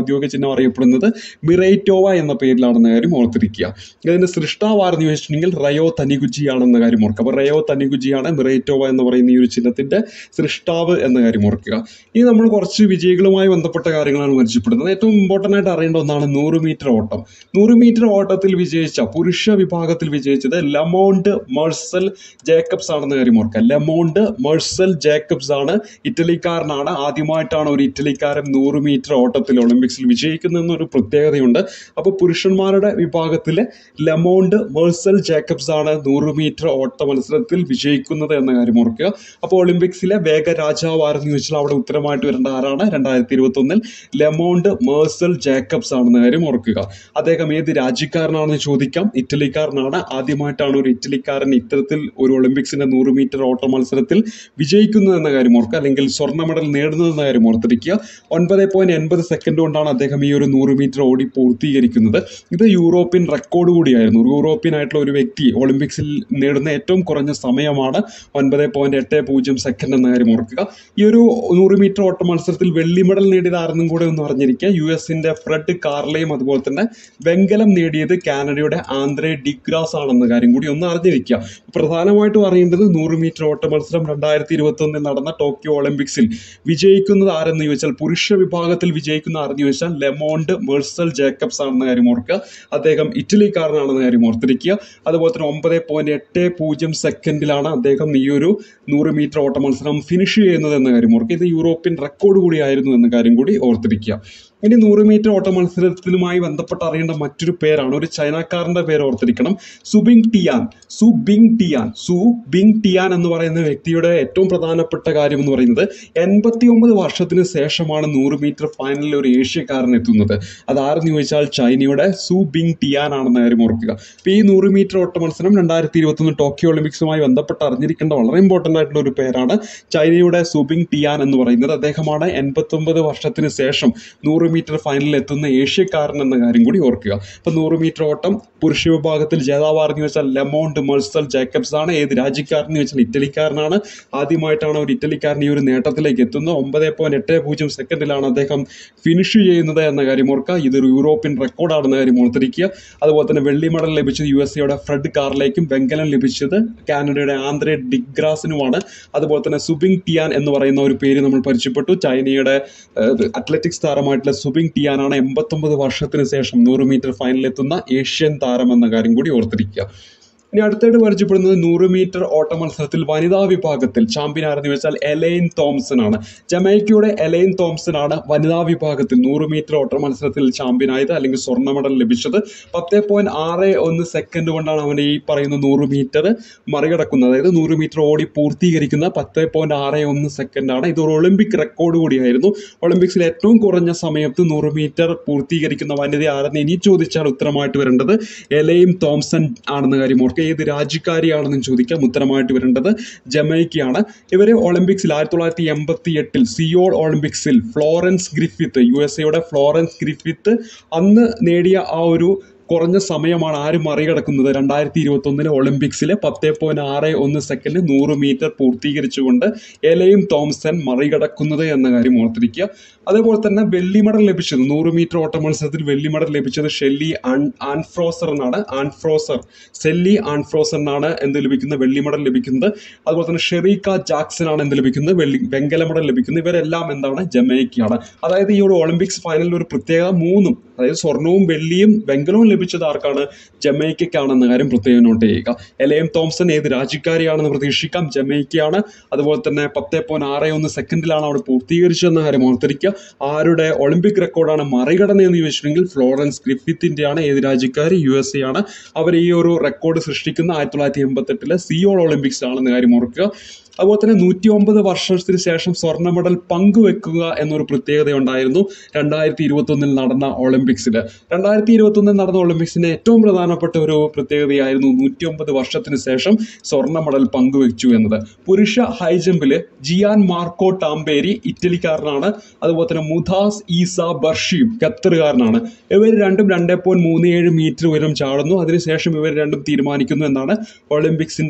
ഔദ്യോഗിക ചിഹ്നം അറിയപ്പെടുന്നത് മിറൈറ്റോവ എന്ന പേരിലാണെന്ന കാര്യം ഓർത്തിരിക്കുക ഇതിന്റെ സൃഷ്ടാവ് ആരെന്ന് ചോദിച്ചിട്ടുണ്ടെങ്കിൽ റയോ തനിഗുജി ആണെന്ന കാര്യം ഓർക്കുക അപ്പോൾ റയോ തനിഗുജിയാണ് മിറൈറ്റോവ എന്ന് പറയുന്ന ഈ ഒരു ചിഹ്നത്തിന്റെ സൃഷ്ടാവ് എന്ന കാര്യം ഓർക്കുക ഇനി നമ്മൾ കുറച്ച് വിജയികളുമായി ബന്ധപ്പെട്ട കാര്യങ്ങളാണ് പരിചയപ്പെടുന്നത് ഏറ്റവും ഇമ്പോർട്ടൻ്റ് ആയിട്ട് അറിയേണ്ട ഒന്നാണ് നൂറ് മീറ്റർ ഓട്ടം നൂറ് മീറ്റർ ഓട്ടത്തിൽ വിജയിച്ച പുരുഷ വിഭാഗത്തിൽ വിജയിച്ചത് ലമോണ്ട് മർസൽ ജേക്കബ്സ് ആണെന്ന കാര്യം ഓർക്കുക ലമോണ്ട് മർസൽ ജേക്കബ്സ് ആണ് ഇറ്റലിക്കാരനാണ് ആദ്യമായിട്ടാണ് ഒരു ഇറ്റലിക്കാരൻ നൂറ് മീറ്റർ ഓട്ടത്തിൽ ഒളിമ്പിക്സിൽ വിജയിക്കുന്നതെന്നൊരു പ്രത്യേകതയുണ്ട് അപ്പോൾ പുരുഷന്മാരുടെ വിഭാഗത്തിൽ ലമോണ്ട് മേഴ്സൽ ജേക്കബ്സ് ആണ് നൂറ് മീറ്റർ ഓട്ട മത്സരത്തിൽ വിജയിക്കുന്നത് എന്ന കാര്യം ഓർക്കുക അപ്പോൾ ഒളിമ്പിക്സിലെ വേഗ രാജാവ് ആരെന്ന് ചോദിച്ചാൽ അവിടെ ഉത്തരമായിട്ട് വരേണ്ട ആരാണ് രണ്ടായിരത്തി ഇരുപത്തി ഒന്നിൽ ലെമോണ്ട് മേഴ്സൽ ജേക്കബ്സ് ആണെന്ന കാര്യം ഓർക്കുക അദ്ദേഹം ഏത് രാജ്യക്കാരനാണെന്ന് ചോദിക്കാം ഇറ്റലിക്കാരനാണ് ആദ്യമായിട്ടാണ് ഒരു ഇറ്റലിക്കാരൻ ഇത്തരത്തിൽ ഒരു ഒളിമ്പിക്സിന്റെ നൂറ് മീറ്റർ ഓട്ട മത്സരത്തിൽ വിജയിക്കുന്നത് എന്ന കാര്യം ഓർക്കുക അല്ലെങ്കിൽ സ്വർണ്ണ മെഡൽ നേടുന്നത് എന്ന കാര്യം ഓർത്തിരിക്കുക ഒൻപത് പോയിന്റ് എൺപത് സെക്കൻഡ് കൊണ്ടാണ് അദ്ദേഹം ഈ ഒരു നൂറ് മീറ്റർ ഓടി പൂർത്തീകരിക്കുന്നത് ഇത് യൂറോപ്യൻ റെക്കോർഡ് കൂടിയായിരുന്നു യൂറോപ്യൻ ആയിട്ടുള്ള ഒരു വ്യക്തി ഒളിമ്പിക്സിൽ നേടുന്ന ഏറ്റവും കുറഞ്ഞ സമയമാണ് ഒൻപത് പോയിന്റ് എട്ട് പൂജ്യം സെക്കൻഡ് എന്ന കാര്യം ഓർക്കുക ഈ ഒരു നൂറ് മീറ്റർ ഓട്ട മത്സരത്തിൽ വെള്ളി മെഡൽ നേടിയത് ആരെന്നും കൂടെ ഒന്ന് അറിഞ്ഞിരിക്കുക യു എസിന്റെ ഫ്രെഡ് കാർലയും അതുപോലെ തന്നെ വെങ്കലം നേടിയത് കാനഡയുടെ ആന്ധ്രേ ഡിഗ്രാസ് ആണെന്ന കാര്യം കൂടി ഒന്ന് അറിഞ്ഞിരിക്കുക പ്രധാനമായിട്ടും അറിയേണ്ടത് നൂറ് മീറ്റർ ഓട്ട മത്സരം രണ്ടായിരത്തി ഇരുപത്തി ഒന്നിൽ നടന്ന ടോക്കിയോ ഒളിമ്പിക്സിൽ വിജയിക്കുന്നത് ആരെന്ന് ചോദിച്ചാൽ പുരുഷ വിഭാഗത്തിൽ വിജയിക്കുന്ന ആരെന്ന് ചോദിച്ചാൽ ലെമോണ്ട് മേഴ്സൽ ജേക്കബ്സ് ആണെന്ന കാര്യം ഓർക്കുക അദ്ദേഹം ഇറ്റലിക്കാരനാണെന്ന കാര്യം ഓർത്തിരിക്കുക അതുപോലെ തന്നെ ഒമ്പത് പോയിന്റ് എട്ട് പൂജ്യം സെക്കൻഡിലാണ് അദ്ദേഹം ഈ ഒരു നൂറ് മീറ്റർ ഓട്ട മത്സരം ഫിനിഷ് ചെയ്യുന്നത് എന്ന കാര്യം ഓർക്കുക ഇത് യൂറോപ്യൻ റെക്കോർഡ് കൂടിയായിരുന്നു എന്ന കാര്യം കൂടി ഓർത്തിരിക്കുക ഇനി നൂറ് മീറ്റർ ഓട്ട മത്സരത്തിലുമായി ബന്ധപ്പെട്ട് അറിയേണ്ട മറ്റൊരു പേരാണ് ഒരു ചൈനക്കാരന്റെ പേര് ഓർത്തിരിക്കണം സുബിങ് ടിയാൻ സു ബിങ് ടിയാൻ സു ബിങ് ടിയാൻ എന്ന് പറയുന്ന വ്യക്തിയുടെ ഏറ്റവും പ്രധാനപ്പെട്ട കാര്യം എന്ന് പറയുന്നത് എൺപത്തി ഒമ്പത് വർഷത്തിന് ശേഷമാണ് നൂറ് മീറ്റർ ഫൈനലിൽ ഒരു ഏഷ്യക്കാരൻ എത്തുന്നത് അതാരെന്ന് ചോദിച്ചാൽ ചൈനയുടെ സു ബിങ് ടിയാൻ ആണെന്ന കാര്യം ഓർക്കുക അപ്പോൾ ഈ നൂറ് മീറ്റർ ഓട്ട മത്സരം രണ്ടായിരത്തി ഇരുപത്തൊന്ന് ടോക്കിയോ ഒളിമ്പിക്സുമായി ബന്ധപ്പെട്ട് അറിഞ്ഞിരിക്കേണ്ട വളരെ ഇമ്പോർട്ടൻ്റ് ആയിട്ടുള്ള ഒരു പേരാണ് ചൈനയുടെ സുബിങ് ടിയാൻ എന്ന് പറയുന്നത് അദ്ദേഹമാണ് എൺപത്തൊമ്പത് വർഷത്തിന് ശേഷം നൂറ് മീറ്റർ ഫൈനലിൽ എത്തുന്ന ഏഷ്യക്കാരൻ എന്ന കാര്യം കൂടി ഓർക്കുക അപ്പോൾ നൂറ് മീറ്റർ ഓട്ടം പുരുഷ വിഭാഗത്തിൽ ജേതാവാരെന്ന് വെച്ചാൽ ലെമോണ്ട് മൾസൽ ജേക്കബ്സ് ആണ് ഏത് രാജ്യക്കാരൻ വെച്ചാൽ ഇറ്റലിക്കാരനാണ് ആദ്യമായിട്ടാണ് ഒരു ഇറ്റലിക്കാരൻ ഈ ഒരു നേട്ടത്തിലേക്ക് എത്തുന്നത് ഒമ്പത് പോയിന്റ് എട്ട് പൂജ്യം സെക്കൻഡിലാണ് അദ്ദേഹം ഫിനിഷ് ചെയ്യുന്നത് എന്ന കാര്യം ഓർക്കുക ഇതൊരു യൂറോപ്യൻ റെക്കോർഡാണെന്ന കാര്യം ഓർത്തിരിക്കുക അതുപോലെ തന്നെ വെള്ളി മെഡൽ ലഭിച്ചത് യു എസ് എയുടെ ഫ്രെഡ് കാർലേക്കും വെങ്കലം ലഭിച്ചത് കാനഡയുടെ ആന്ധ്രേ ഡിഗ്രാസിനുമാണ് അതുപോലെ തന്നെ സുബിങ് ടിയാൻ എന്ന് പറയുന്ന ഒരു പേര് നമ്മൾ പരിചയപ്പെട്ടു ചൈനയുടെ അത്ലറ്റിക്സ് താരമായിട്ടുള്ള സുബിങ് ടിയാനാണ് എൺപത്തൊമ്പത് വർഷത്തിന് ശേഷം നൂറ് മീറ്റർ ഫൈനലിൽ എത്തുന്ന ഏഷ്യൻ താരം എന്ന കാര്യം കൂടി ഓർത്തിരിക്കുക ഇനി അടുത്തായിട്ട് പരിചയപ്പെടുന്നത് നൂറ് മീറ്റർ ഓട്ട മത്സരത്തിൽ വനിതാ വിഭാഗത്തിൽ ചാമ്പ്യൻ ആരെന്ന് വെച്ചാൽ എലൈൻ തോംസൺ ആണ് ജമൈക്കയുടെ എലൈൻ തോംസൺ ആണ് വനിതാ വിഭാഗത്തിൽ നൂറ് മീറ്റർ ഓട്ട മത്സരത്തിൽ ചാമ്പ്യൻ ആയത് അല്ലെങ്കിൽ സ്വർണ്ണ മെഡൽ ലഭിച്ചത് പത്ത് പോയിന്റ് ആറ് ഒന്ന് സെക്കൻഡ് കൊണ്ടാണ് അവൻ ഈ പറയുന്ന നൂറ് മീറ്റർ മറികടക്കുന്നത് അതായത് നൂറ് മീറ്റർ ഓടി പൂർത്തീകരിക്കുന്ന പത്ത് പോയിന്റ് ആറ് ഒന്ന് സെക്കൻഡ് ആണ് ഇത് ഒരു ഒളിമ്പിക് റെക്കോർഡ് കൂടിയായിരുന്നു ഒളിമ്പിക്സിൽ ഏറ്റവും കുറഞ്ഞ സമയത്ത് നൂറ് മീറ്റർ പൂർത്തീകരിക്കുന്ന വനിത ആരെന്ന് ഇനി ചോദിച്ചാൽ ഉത്തരമായിട്ട് വരേണ്ടത് എലൈം തോംസൺ ആണെന്ന കാര്യം ഓർക്കുക ഏത് രാജ്യക്കാരിയാണെന്നും ചോദിക്കാം ഉത്തരമായിട്ട് വരേണ്ടത് ജമൈക്കയാണ് ഇവരെ ഒളിമ്പിക്സിൽ ആയിരത്തി തൊള്ളായിരത്തി എൺപത്തി എട്ടിൽ സിയോൾ ഒളിമ്പിക്സിൽ ഫ്ലോറൻസ് ഗ്രിഫിത്ത് യു എസ് എയുടെ ഫ്ലോറൻസ് ഗ്രിഫിത്ത് അന്ന് നേടിയ ആ ഒരു കുറഞ്ഞ സമയമാണ് ആര് മറികടക്കുന്നത് രണ്ടായിരത്തി ഇരുപത്തി ഒന്നിലെ ഒളിമ്പിക്സിലെ പത്ത് പോയിന്റ് ആറ് ഒന്ന് സെക്കൻഡ് നൂറ് മീറ്റർ പൂർത്തീകരിച്ചുകൊണ്ട് എലയും തോംസൺ മറികടക്കുന്നത് എന്ന കാര്യം ഓർത്തിരിക്കുക അതേപോലെ തന്നെ വെള്ളി മെഡൽ ലഭിച്ചത് നൂറ് മീറ്റർ ഓട്ട മത്സരത്തിൽ വെള്ളി മെഡൽ ലഭിച്ചത് ഷെല്ലി ആൻ ആൻഫ്രോസർ എന്നാണ് ആൻഫ്രോസർ സെല്ലി ആൻഫ്രോസറിനാണ് എന്ത് ലഭിക്കുന്നത് വെള്ളി മെഡൽ ലഭിക്കുന്നത് അതുപോലെ തന്നെ ഷെറീക്ക ജാക്സൺ ആണ് എന്ത് ലഭിക്കുന്നത് വെള്ളി വെങ്കല മെഡൽ ലഭിക്കുന്നത് ഇവരെല്ലാം എന്താണ് ജമൈക്കയാണ് അതായത് ഈ ഒരു ഒളിമ്പിക്സ് ഫൈനലിൽ ഒരു പ്രത്യേകത മൂന്നും അതായത് സ്വർണവും വെള്ളിയും വെങ്കലവും ലഭിച്ചത് ആർക്കാണ് ജമൈക്കയ്ക്കാണെന്ന കാര്യം പ്രത്യേകം നോട്ട് ചെയ്യുക എലയം തോംസൺ ഏത് രാജ്യക്കാരിയാണെന്ന് പ്രതീക്ഷിക്കാം ജമൈക്കയാണ് അതുപോലെ തന്നെ പത്ത് പോയിന്റ് ആറ് ഒന്ന് സെക്കൻഡിലാണ് അവിടെ പൂർത്തീകരിച്ചതെന്ന കാര്യം ഓർത്തിരിക്കുക ആരുടെ ഒളിമ്പിക് റെക്കോർഡാണ് മറികടന്നതെന്ന് ചോദിച്ചിട്ടുണ്ടെങ്കിൽ ഫ്ലോറൻസ് ഗ്രിഫിത്തിൻ്റെയാണ് ഏത് രാജ്യക്കാർ യു എസ് എ ആണ് അവർ ഈ ഒരു റെക്കോർഡ് സൃഷ്ടിക്കുന്ന ആയിരത്തി തൊള്ളായിരത്തി എൺപത്തെട്ടിലെ സിയോൾ ഒളിമ്പിക്സ് ആണെന്ന കാര്യം ഓർക്കുക അതുപോലെ തന്നെ നൂറ്റി ഒമ്പത് വർഷത്തിന് ശേഷം സ്വർണ്ണ മെഡൽ പങ്കുവെക്കുക എന്നൊരു പ്രത്യേകത ഉണ്ടായിരുന്നു രണ്ടായിരത്തി ഇരുപത്തി ഒന്നിൽ നടന്ന ഒളിമ്പിക്സിൽ രണ്ടായിരത്തി ഇരുപത്തി ഒന്നിൽ നടന്ന ഒളിമ്പിക്സിന്റെ ഏറ്റവും പ്രധാനപ്പെട്ട ഒരു പ്രത്യേകതയായിരുന്നു നൂറ്റി ഒമ്പത് വർഷത്തിന് ശേഷം സ്വർണ്ണ മെഡൽ പങ്കുവെച്ചു എന്നത് പുരുഷ ഹൈ ജമ്പിൽ ജിയാൻ മാർക്കോ ടാംബേരി ഇറ്റലിക്കാരനാണ് അതുപോലെ തന്നെ മുഥാസ് ഈസ ബർഷിയും ഖത്തറുകാരനാണ് ഇവർ രണ്ടും രണ്ട് പോയിന്റ് മൂന്ന് ഏഴ് മീറ്റർ ഉയരം ചാടുന്നു അതിനുശേഷം ഇവർ രണ്ടും തീരുമാനിക്കുന്നു എന്നാണ് ഒളിമ്പിക്സിന്റെ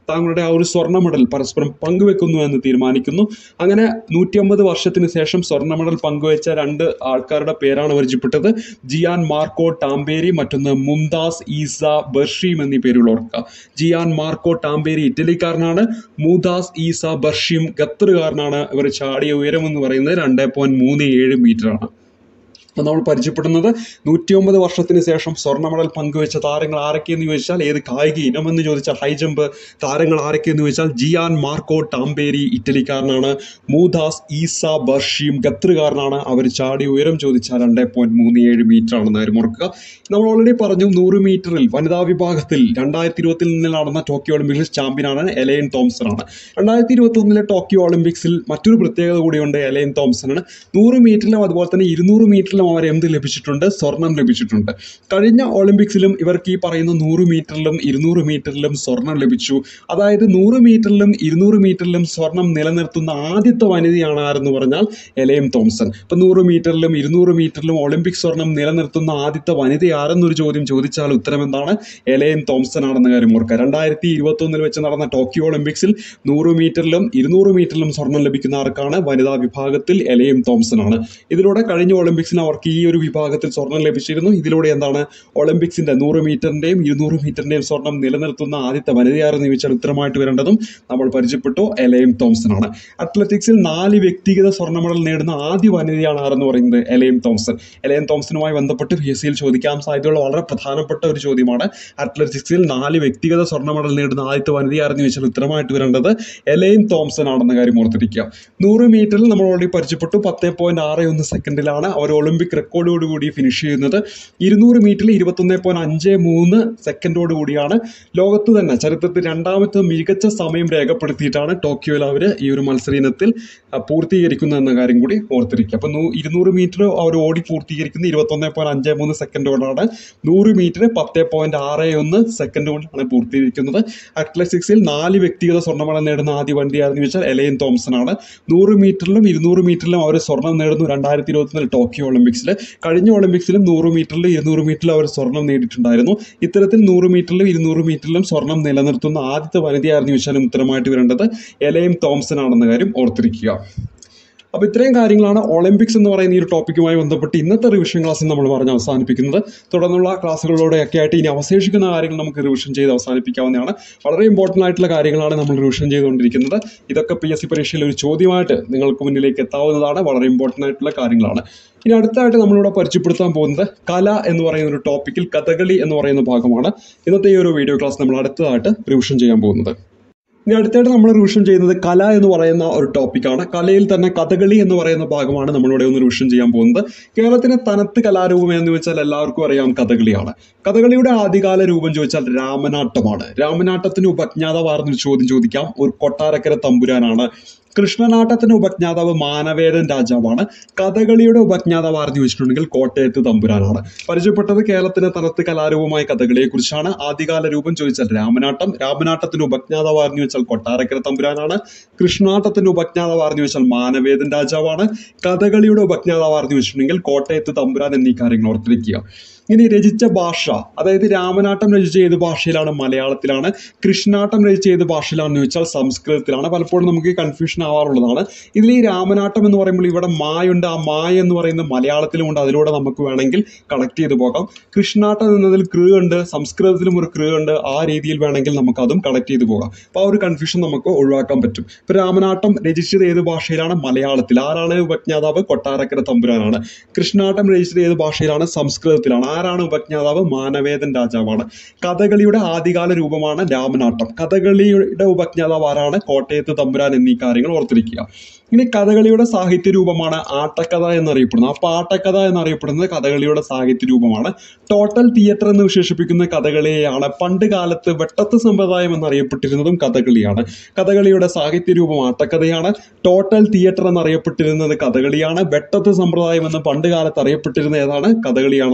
താങ്കളുടെ ആ ഒരു സ്വർണ്ണ മെഡൽ പരസ്പരം പങ്കുവെക്കുന്നു എന്ന് തീരുമാനിക്കുന്നു അങ്ങനെ നൂറ്റിയമ്പത് വർഷത്തിന് ശേഷം സ്വർണ്ണ മെഡൽ പങ്കുവെച്ച രണ്ട് ആൾക്കാരുടെ പേരാണ് പരിചയപ്പെട്ടത് ജിയാൻ മാർക്കോ ടാംബേരി മറ്റൊന്ന് മുംതാസ് ഈസ ബർഷീം എന്നീ പേരുകൾ ഓർക്കുക ജിയാൻ മാർക്കോ ടാംബേരി ഇറ്റലിക്കാരനാണ് മുംതാസ് ഈസ ബർഷീം ഖത്തറുകാരനാണ് ഇവർ ചാടിയ ഉയരം എന്ന് പറയുന്നത് രണ്ട് പോയിന്റ് മൂന്ന് ഏഴ് മീറ്റർ ആണ് അപ്പോൾ നമ്മൾ പരിചയപ്പെടുന്നത് നൂറ്റിയൊമ്പത് വർഷത്തിന് ശേഷം സ്വർണ്ണ മെഡൽ പങ്കുവെച്ച താരങ്ങൾ ആരൊക്കെയെന്ന് ചോദിച്ചാൽ ഏത് കായിക ഇനമെന്ന് ചോദിച്ചാൽ ഹൈ ജമ്പ് താരങ്ങൾ ആരൊക്കെയെന്ന് ചോദിച്ചാൽ ജിയാൻ മാർക്കോ ടാംബേരി ഇറ്റലിക്കാരനാണ് മൂദാസ് ഈസ ബർഷീം ഖത്തറുകാരനാണ് അവർ ചാടി ഉയരം ചോദിച്ചാൽ രണ്ട് പോയിന്റ് മൂന്ന് ഏഴ് മീറ്റർ ആണെന്ന് കാര്യം ഓർക്കുക നമ്മൾ ഓൾറെഡി പറഞ്ഞു നൂറ് മീറ്ററിൽ വനിതാ വിഭാഗത്തിൽ രണ്ടായിരത്തി ഇരുപത്തിൽ നിന്ന് നടന്ന ടോക്കിയോ ഒളിമ്പിക്സിൽ ചാമ്പ്യനാണ് എലയൻ തോംസൺ ആണ് രണ്ടായിരത്തി ഇരുപത്തി ഒന്നിലെ ടോക്കിയോ ഒളിമ്പിക്സിൽ മറ്റൊരു പ്രത്യേകത കൂടിയുണ്ട് എലയൻ തോംസണിന് നൂറ് മീറ്ററിലും അതുപോലെ തന്നെ ഇരുന്നൂറ് മീറ്ററിലും അവർ എന്ത് ലഭിച്ചിട്ടുണ്ട് സ്വർണം ലഭിച്ചിട്ടുണ്ട് കഴിഞ്ഞ ഒളിമ്പിക്സിലും ഇവർക്ക് ഈ പറയുന്ന നൂറ് മീറ്ററിലും ഇരുന്നൂറ് മീറ്ററിലും സ്വർണം ലഭിച്ചു അതായത് നൂറ് മീറ്ററിലും ഇരുന്നൂറ് മീറ്ററിലും സ്വർണം നിലനിർത്തുന്ന ആദ്യത്തെ വനിതയാണ് ആരെന്ന് പറഞ്ഞാൽ എലയം തോംസൺ ഇപ്പം നൂറ് മീറ്ററിലും ഇരുന്നൂറ് മീറ്ററിലും ഒളിമ്പിക് സ്വർണം നിലനിർത്തുന്ന ആദ്യത്തെ വനിത ആരെന്നൊരു ചോദ്യം ചോദിച്ചാൽ ഉത്തരം എന്താണ് എലയം തോംസൺ ആണെന്ന കാര്യം ഓർക്കുക രണ്ടായിരത്തി ഇരുപത്തി ഒന്നിൽ വെച്ച് നടന്ന ടോക്കിയോ ഒളിമ്പിക്സിൽ നൂറ് മീറ്ററിലും ഇരുന്നൂറ് മീറ്ററിലും സ്വർണം ലഭിക്കുന്ന ആർക്കാണ് വനിതാ വിഭാഗത്തിൽ എലയം തോംസൺ ആണ് ഇതിലൂടെ കഴിഞ്ഞ ഒളിമ്പിക്സിൽ അവർക്ക് ഈ ഒരു വിഭാഗത്തിൽ സ്വർണം ലഭിച്ചിരുന്നു ഇതിലൂടെ എന്താണ് ഒളിമ്പിക്സിന്റെ നൂറ് മീറ്ററിന്റെയും ഇരുന്നൂറ് മീറ്ററിന്റെയും സ്വർണം നിലനിർത്തുന്ന ആദ്യത്തെ വനിതയാരെന്ന് ചോദിച്ചാൽ ഉത്തരമായിട്ട് വരേണ്ടതും നമ്മൾ പരിചയപ്പെട്ടു എലയം തോംസൺ ആണ് അത്ലറ്റിക്സിൽ നാല് വ്യക്തിഗത സ്വർണ്ണ മെഡൽ നേടുന്ന ആദ്യ വനിതയാണ് ആരെന്ന് പറയുന്നത് എലയം തോംസൺ എലയം തോംസണുമായി ബന്ധപ്പെട്ട് പി എസ് സിയിൽ ചോദിക്കാൻ സാധ്യതയുള്ള വളരെ പ്രധാനപ്പെട്ട ഒരു ചോദ്യമാണ് അത്ലറ്റിക്സിൽ നാല് വ്യക്തിഗത സ്വർണ്ണ മെഡൽ നേടുന്ന ആദ്യത്തെ വനിതയാരെന്ന് ചോദിച്ചാൽ ഉത്തരമായിട്ട് വരേണ്ടത് എലയും തോംസൺ ആണെന്ന കാര്യം ഓർത്തിരിക്കുക നൂറ് മീറ്ററിൽ നമ്മൾ ഓൾറെഡി പരിചയപ്പെട്ടു പത്ത് പോയിന്റ് ആറ് ഒന്ന് സെക്കൻഡിലാണ് അവർ ഒളിമ്പിക് റെക്കോർഡോട് കൂടി ഫിനിഷ് ചെയ്യുന്നത് ഇരുന്നൂറ് മീറ്ററിൽ ഇരുപത്തൊന്ന് പോയിന്റ് അഞ്ച് മൂന്ന് സെക്കൻഡോട് കൂടിയാണ് ലോകത്ത് തന്നെ ചരിത്രത്തിൽ രണ്ടാമത്തെ മികച്ച സമയം രേഖപ്പെടുത്തിയിട്ടാണ് ടോക്കിയോയിൽ അവർ ഈ ഒരു മത്സര ഇനത്തിൽ ആ, പൂർത്തീകരിക്കുന്നത് എന്ന കാര്യം കൂടി ഓർത്തിരിക്കുക അപ്പം നൂ- ഇരുന്നൂറ് മീറ്റർ അവർ ഓടി പൂർത്തീകരിക്കുന്നത് ഇരുപത്തൊന്ന് പോയിന്റ് അഞ്ച് മൂന്ന് സെക്കൻഡോടാണ് നൂറ് മീറ്റർ പത്ത് പോയിന്റ് ആറ് ഒന്ന് സെക്കൻഡ് കൊണ്ടാണ് പൂർത്തീകരിക്കുന്നത് അത്ലറ്റിക്സിൽ നാല് വ്യക്തിഗത സ്വർണ്ണമെഡൽ നേടുന്ന ആദ്യ വനിതയാണെന്ന് ചോദിച്ചാൽ എലയൻ തോംസൺ ആണ് നൂറ് മീറ്ററിലും ഇരുന്നൂറ് മീറ്ററിലും അവർ സ്വർണം നേടുന്നു രണ്ടായിരത്തി ഇരുപത്തിനാല് ടോക്കിയോ ഒളിമ്പിക്സിൽ കഴിഞ്ഞ ഒളിമ്പിക്സിലും നൂറ് മീറ്ററിലും ഇരുന്നൂറ് മീറ്ററിലും അവർ സ്വർണം നേടിയിട്ടുണ്ടായിരുന്നു ഇത്തരത്തിൽ നൂറ് മീറ്ററിലും ഇരുന്നൂറ് മീറ്ററിലും സ്വർണം നിലനിർത്തുന്ന ആദ്യത്തെ വനിതയായിരുന്നു ചോദിച്ചാലും ഉത്തരമായിട്ട് വരേണ്ടത് എലയും തോംസൺ ആണെന്ന കാര്യം ഓർത്തിരിക്കുക അപ്പോൾ ഇത്രയും കാര്യങ്ങളാണ് ഒളിമ്പിക്സ് എന്ന് പറയുന്ന ഈ ഒരു ടോപ്പിക്കുമായി ബന്ധപ്പെട്ട് ഇന്നത്തെ റിവിഷൻ ക്ലാസ്സിൽ നമ്മൾ പറഞ്ഞ് അവസാനിപ്പിക്കുന്നത് തുടർന്നുള്ള ക്ലാസ്സുകളിലൂടെയൊക്കെ ആയിട്ട് ഇനി അവശേഷിക്കുന്ന കാര്യങ്ങൾ നമുക്ക് റിവിഷൻ ചെയ്ത് അവസാനിപ്പിക്കാവുന്നതാണ് വളരെ ഇമ്പോർട്ടൻ്റ് ആയിട്ടുള്ള കാര്യങ്ങളാണ് നമ്മൾ റിവിഷൻ ചെയ്തുകൊണ്ടിരിക്കുന്നത് ഇതൊക്കെ പി എസ് സി പരീക്ഷയിൽ ഒരു ചോദ്യമായിട്ട് നിങ്ങൾക്ക് മുന്നിലേക്ക് എത്താവുന്നതാണ് വളരെ ഇമ്പോർട്ടൻ്റ് ആയിട്ടുള്ള കാര്യങ്ങളാണ് ഇനി അടുത്തായിട്ട് നമ്മളിവിടെ പരിചയപ്പെടുത്താൻ പോകുന്നത് കല എന്ന് പറയുന്ന ഒരു ടോപ്പിക്കിൽ കഥകളി എന്ന് പറയുന്ന ഭാഗമാണ് ഇന്നത്തെ ഈ ഒരു വീഡിയോ ക്ലാസ് നമ്മൾ അടുത്തതായിട്ട് റിവിഷൻ ചെയ്യാൻ പോകുന്നത് ഇനി അടുത്തായിട്ട് നമ്മൾ റിവിഷൻ ചെയ്യുന്നത് കല എന്ന് പറയുന്ന ഒരു ടോപ്പിക്കാണ് കലയിൽ തന്നെ കഥകളി എന്ന് പറയുന്ന ഭാഗമാണ് നമ്മളിവിടെ ഒന്ന് റിവിഷൻ ചെയ്യാൻ പോകുന്നത് കേരളത്തിലെ തനത്ത് കലാരൂപം എന്ന് വെച്ചാൽ എല്ലാവർക്കും അറിയാം കഥകളിയാണ് കഥകളിയുടെ ആദ്യകാല രൂപം ചോദിച്ചാൽ രാമനാട്ടമാണ് രാമനാട്ടത്തിന് ഉപജ്ഞാതാവാർന്നൊരു ചോദ്യം ചോദിക്കാം ഒരു കൊട്ടാരക്കര തമ്പുരാനാണ് കൃഷ്ണനാട്ടത്തിന് ഉപജ്ഞാതാവ് മാനവേദൻ രാജാവാണ് കഥകളിയുടെ ഉപജ്ഞാതാവ് ആരെന്ന് ചോദിച്ചിട്ടുണ്ടെങ്കിൽ കോട്ടയത്ത് തമ്പുരാനാണ് പരിചയപ്പെട്ടത് കേരളത്തിലെ തനത്ത് കലാരൂപമായ കഥകളിയെ കുറിച്ചാണ് ആദ്യകാല രൂപം ചോദിച്ചാൽ രാമനാട്ടം രാമനാട്ടത്തിന്റെ ഉപജ്ഞാതാവ് ആരെന്ന് ചോദിച്ചാൽ കൊട്ടാരക്കര തമ്പുരാനാണ് കൃഷ്ണാട്ടത്തിന്റെ ഉപജ്ഞാതാവ് ആരെന്ന് ചോദിച്ചാൽ മാനവേദൻ രാജാവാണ് കഥകളിയുടെ ഉപജ്ഞാതാവ് ആരെന്ന് ചോദിച്ചിട്ടുണ്ടെങ്കിൽ കോട്ടയത്ത് തമ്പുരാൻ എന്നീ കാര്യങ്ങൾ ഓർത്തിരിക്കുക ഇനി രചിച്ച ഭാഷ അതായത് രാമനാട്ടം രചിച്ച ഏത് ഭാഷയിലാണ് മലയാളത്തിലാണ് കൃഷ്ണാട്ടം രചിച്ച ഏത് ഭാഷയിലാണെന്ന് ചോദിച്ചാൽ സംസ്കൃതത്തിലാണ് പലപ്പോഴും നമുക്ക് കൺഫ്യൂഷൻ ആവാറുള്ളതാണ് ഇതിൽ ഈ രാമനാട്ടം എന്ന് പറയുമ്പോൾ ഇവിടെ മായുണ്ട് ആ മായ എന്ന് പറയുന്ന മലയാളത്തിലുമുണ്ട് അതിലൂടെ നമുക്ക് വേണമെങ്കിൽ കണക്ട് ചെയ്ത് പോകാം കൃഷ്ണാട്ടം എന്നതിൽ കൃ ഉണ്ട് സംസ്കൃതത്തിലും ഒരു കൃ ഉണ്ട് ആ രീതിയിൽ വേണമെങ്കിൽ നമുക്ക് അതും കണക്ട് ചെയ്ത് പോകാം അപ്പോൾ ആ ഒരു കൺഫ്യൂഷൻ നമുക്ക് ഒഴിവാക്കാൻ പറ്റും ഇപ്പോൾ രാമനാട്ടം രചിച്ചത് ഏത് ഭാഷയിലാണ് മലയാളത്തിൽ ആരാണ് ഉപജ്ഞാതാവ് കൊട്ടാരക്കര തമ്പുരാനാണ് കൃഷ്ണാട്ടം രചിച്ചത് ഏത് ഭാഷയിലാണ് സംസ്കൃതത്തിലാണ് ആരാണ് ഉപജ്ഞാതാവ് മാനവേദൻ രാജാവാണ് കഥകളിയുടെ ആദ്യകാല രൂപമാണ് രാമനാട്ടം കഥകളിയുടെ ഉപജ്ഞാതാവ് ആരാണ് കോട്ടയത്ത് തമ്പുരാൻ എന്നീ കാര്യങ്ങൾ ഓർത്തിരിക്കുക ഇനി കഥകളിയുടെ സാഹിത്യ രൂപമാണ് ആട്ടക്കഥ എന്നറിയപ്പെടുന്നത് ആ പാട്ടക്കഥ എന്നറിയപ്പെടുന്നത് കഥകളിയുടെ സാഹിത്യ രൂപമാണ് ടോട്ടൽ തിയേറ്റർ എന്ന് വിശേഷിപ്പിക്കുന്ന കഥകളിയാണ് പണ്ട് കാലത്ത് വെട്ടത്ത് സമ്പ്രദായം എന്നറിയപ്പെട്ടിരുന്നതും കഥകളിയാണ് കഥകളിയുടെ സാഹിത്യ രൂപം ആട്ടക്കഥയാണ് ടോട്ടൽ തിയേറ്റർ എന്നറിയപ്പെട്ടിരുന്നത് കഥകളിയാണ് വെട്ടത്ത് സമ്പ്രദായം എന്ന് പണ്ട് കാലത്ത് അറിയപ്പെട്ടിരുന്ന ഏതാണ് കഥകളിയാണെന്ന കാര്യം ഓർക്കുക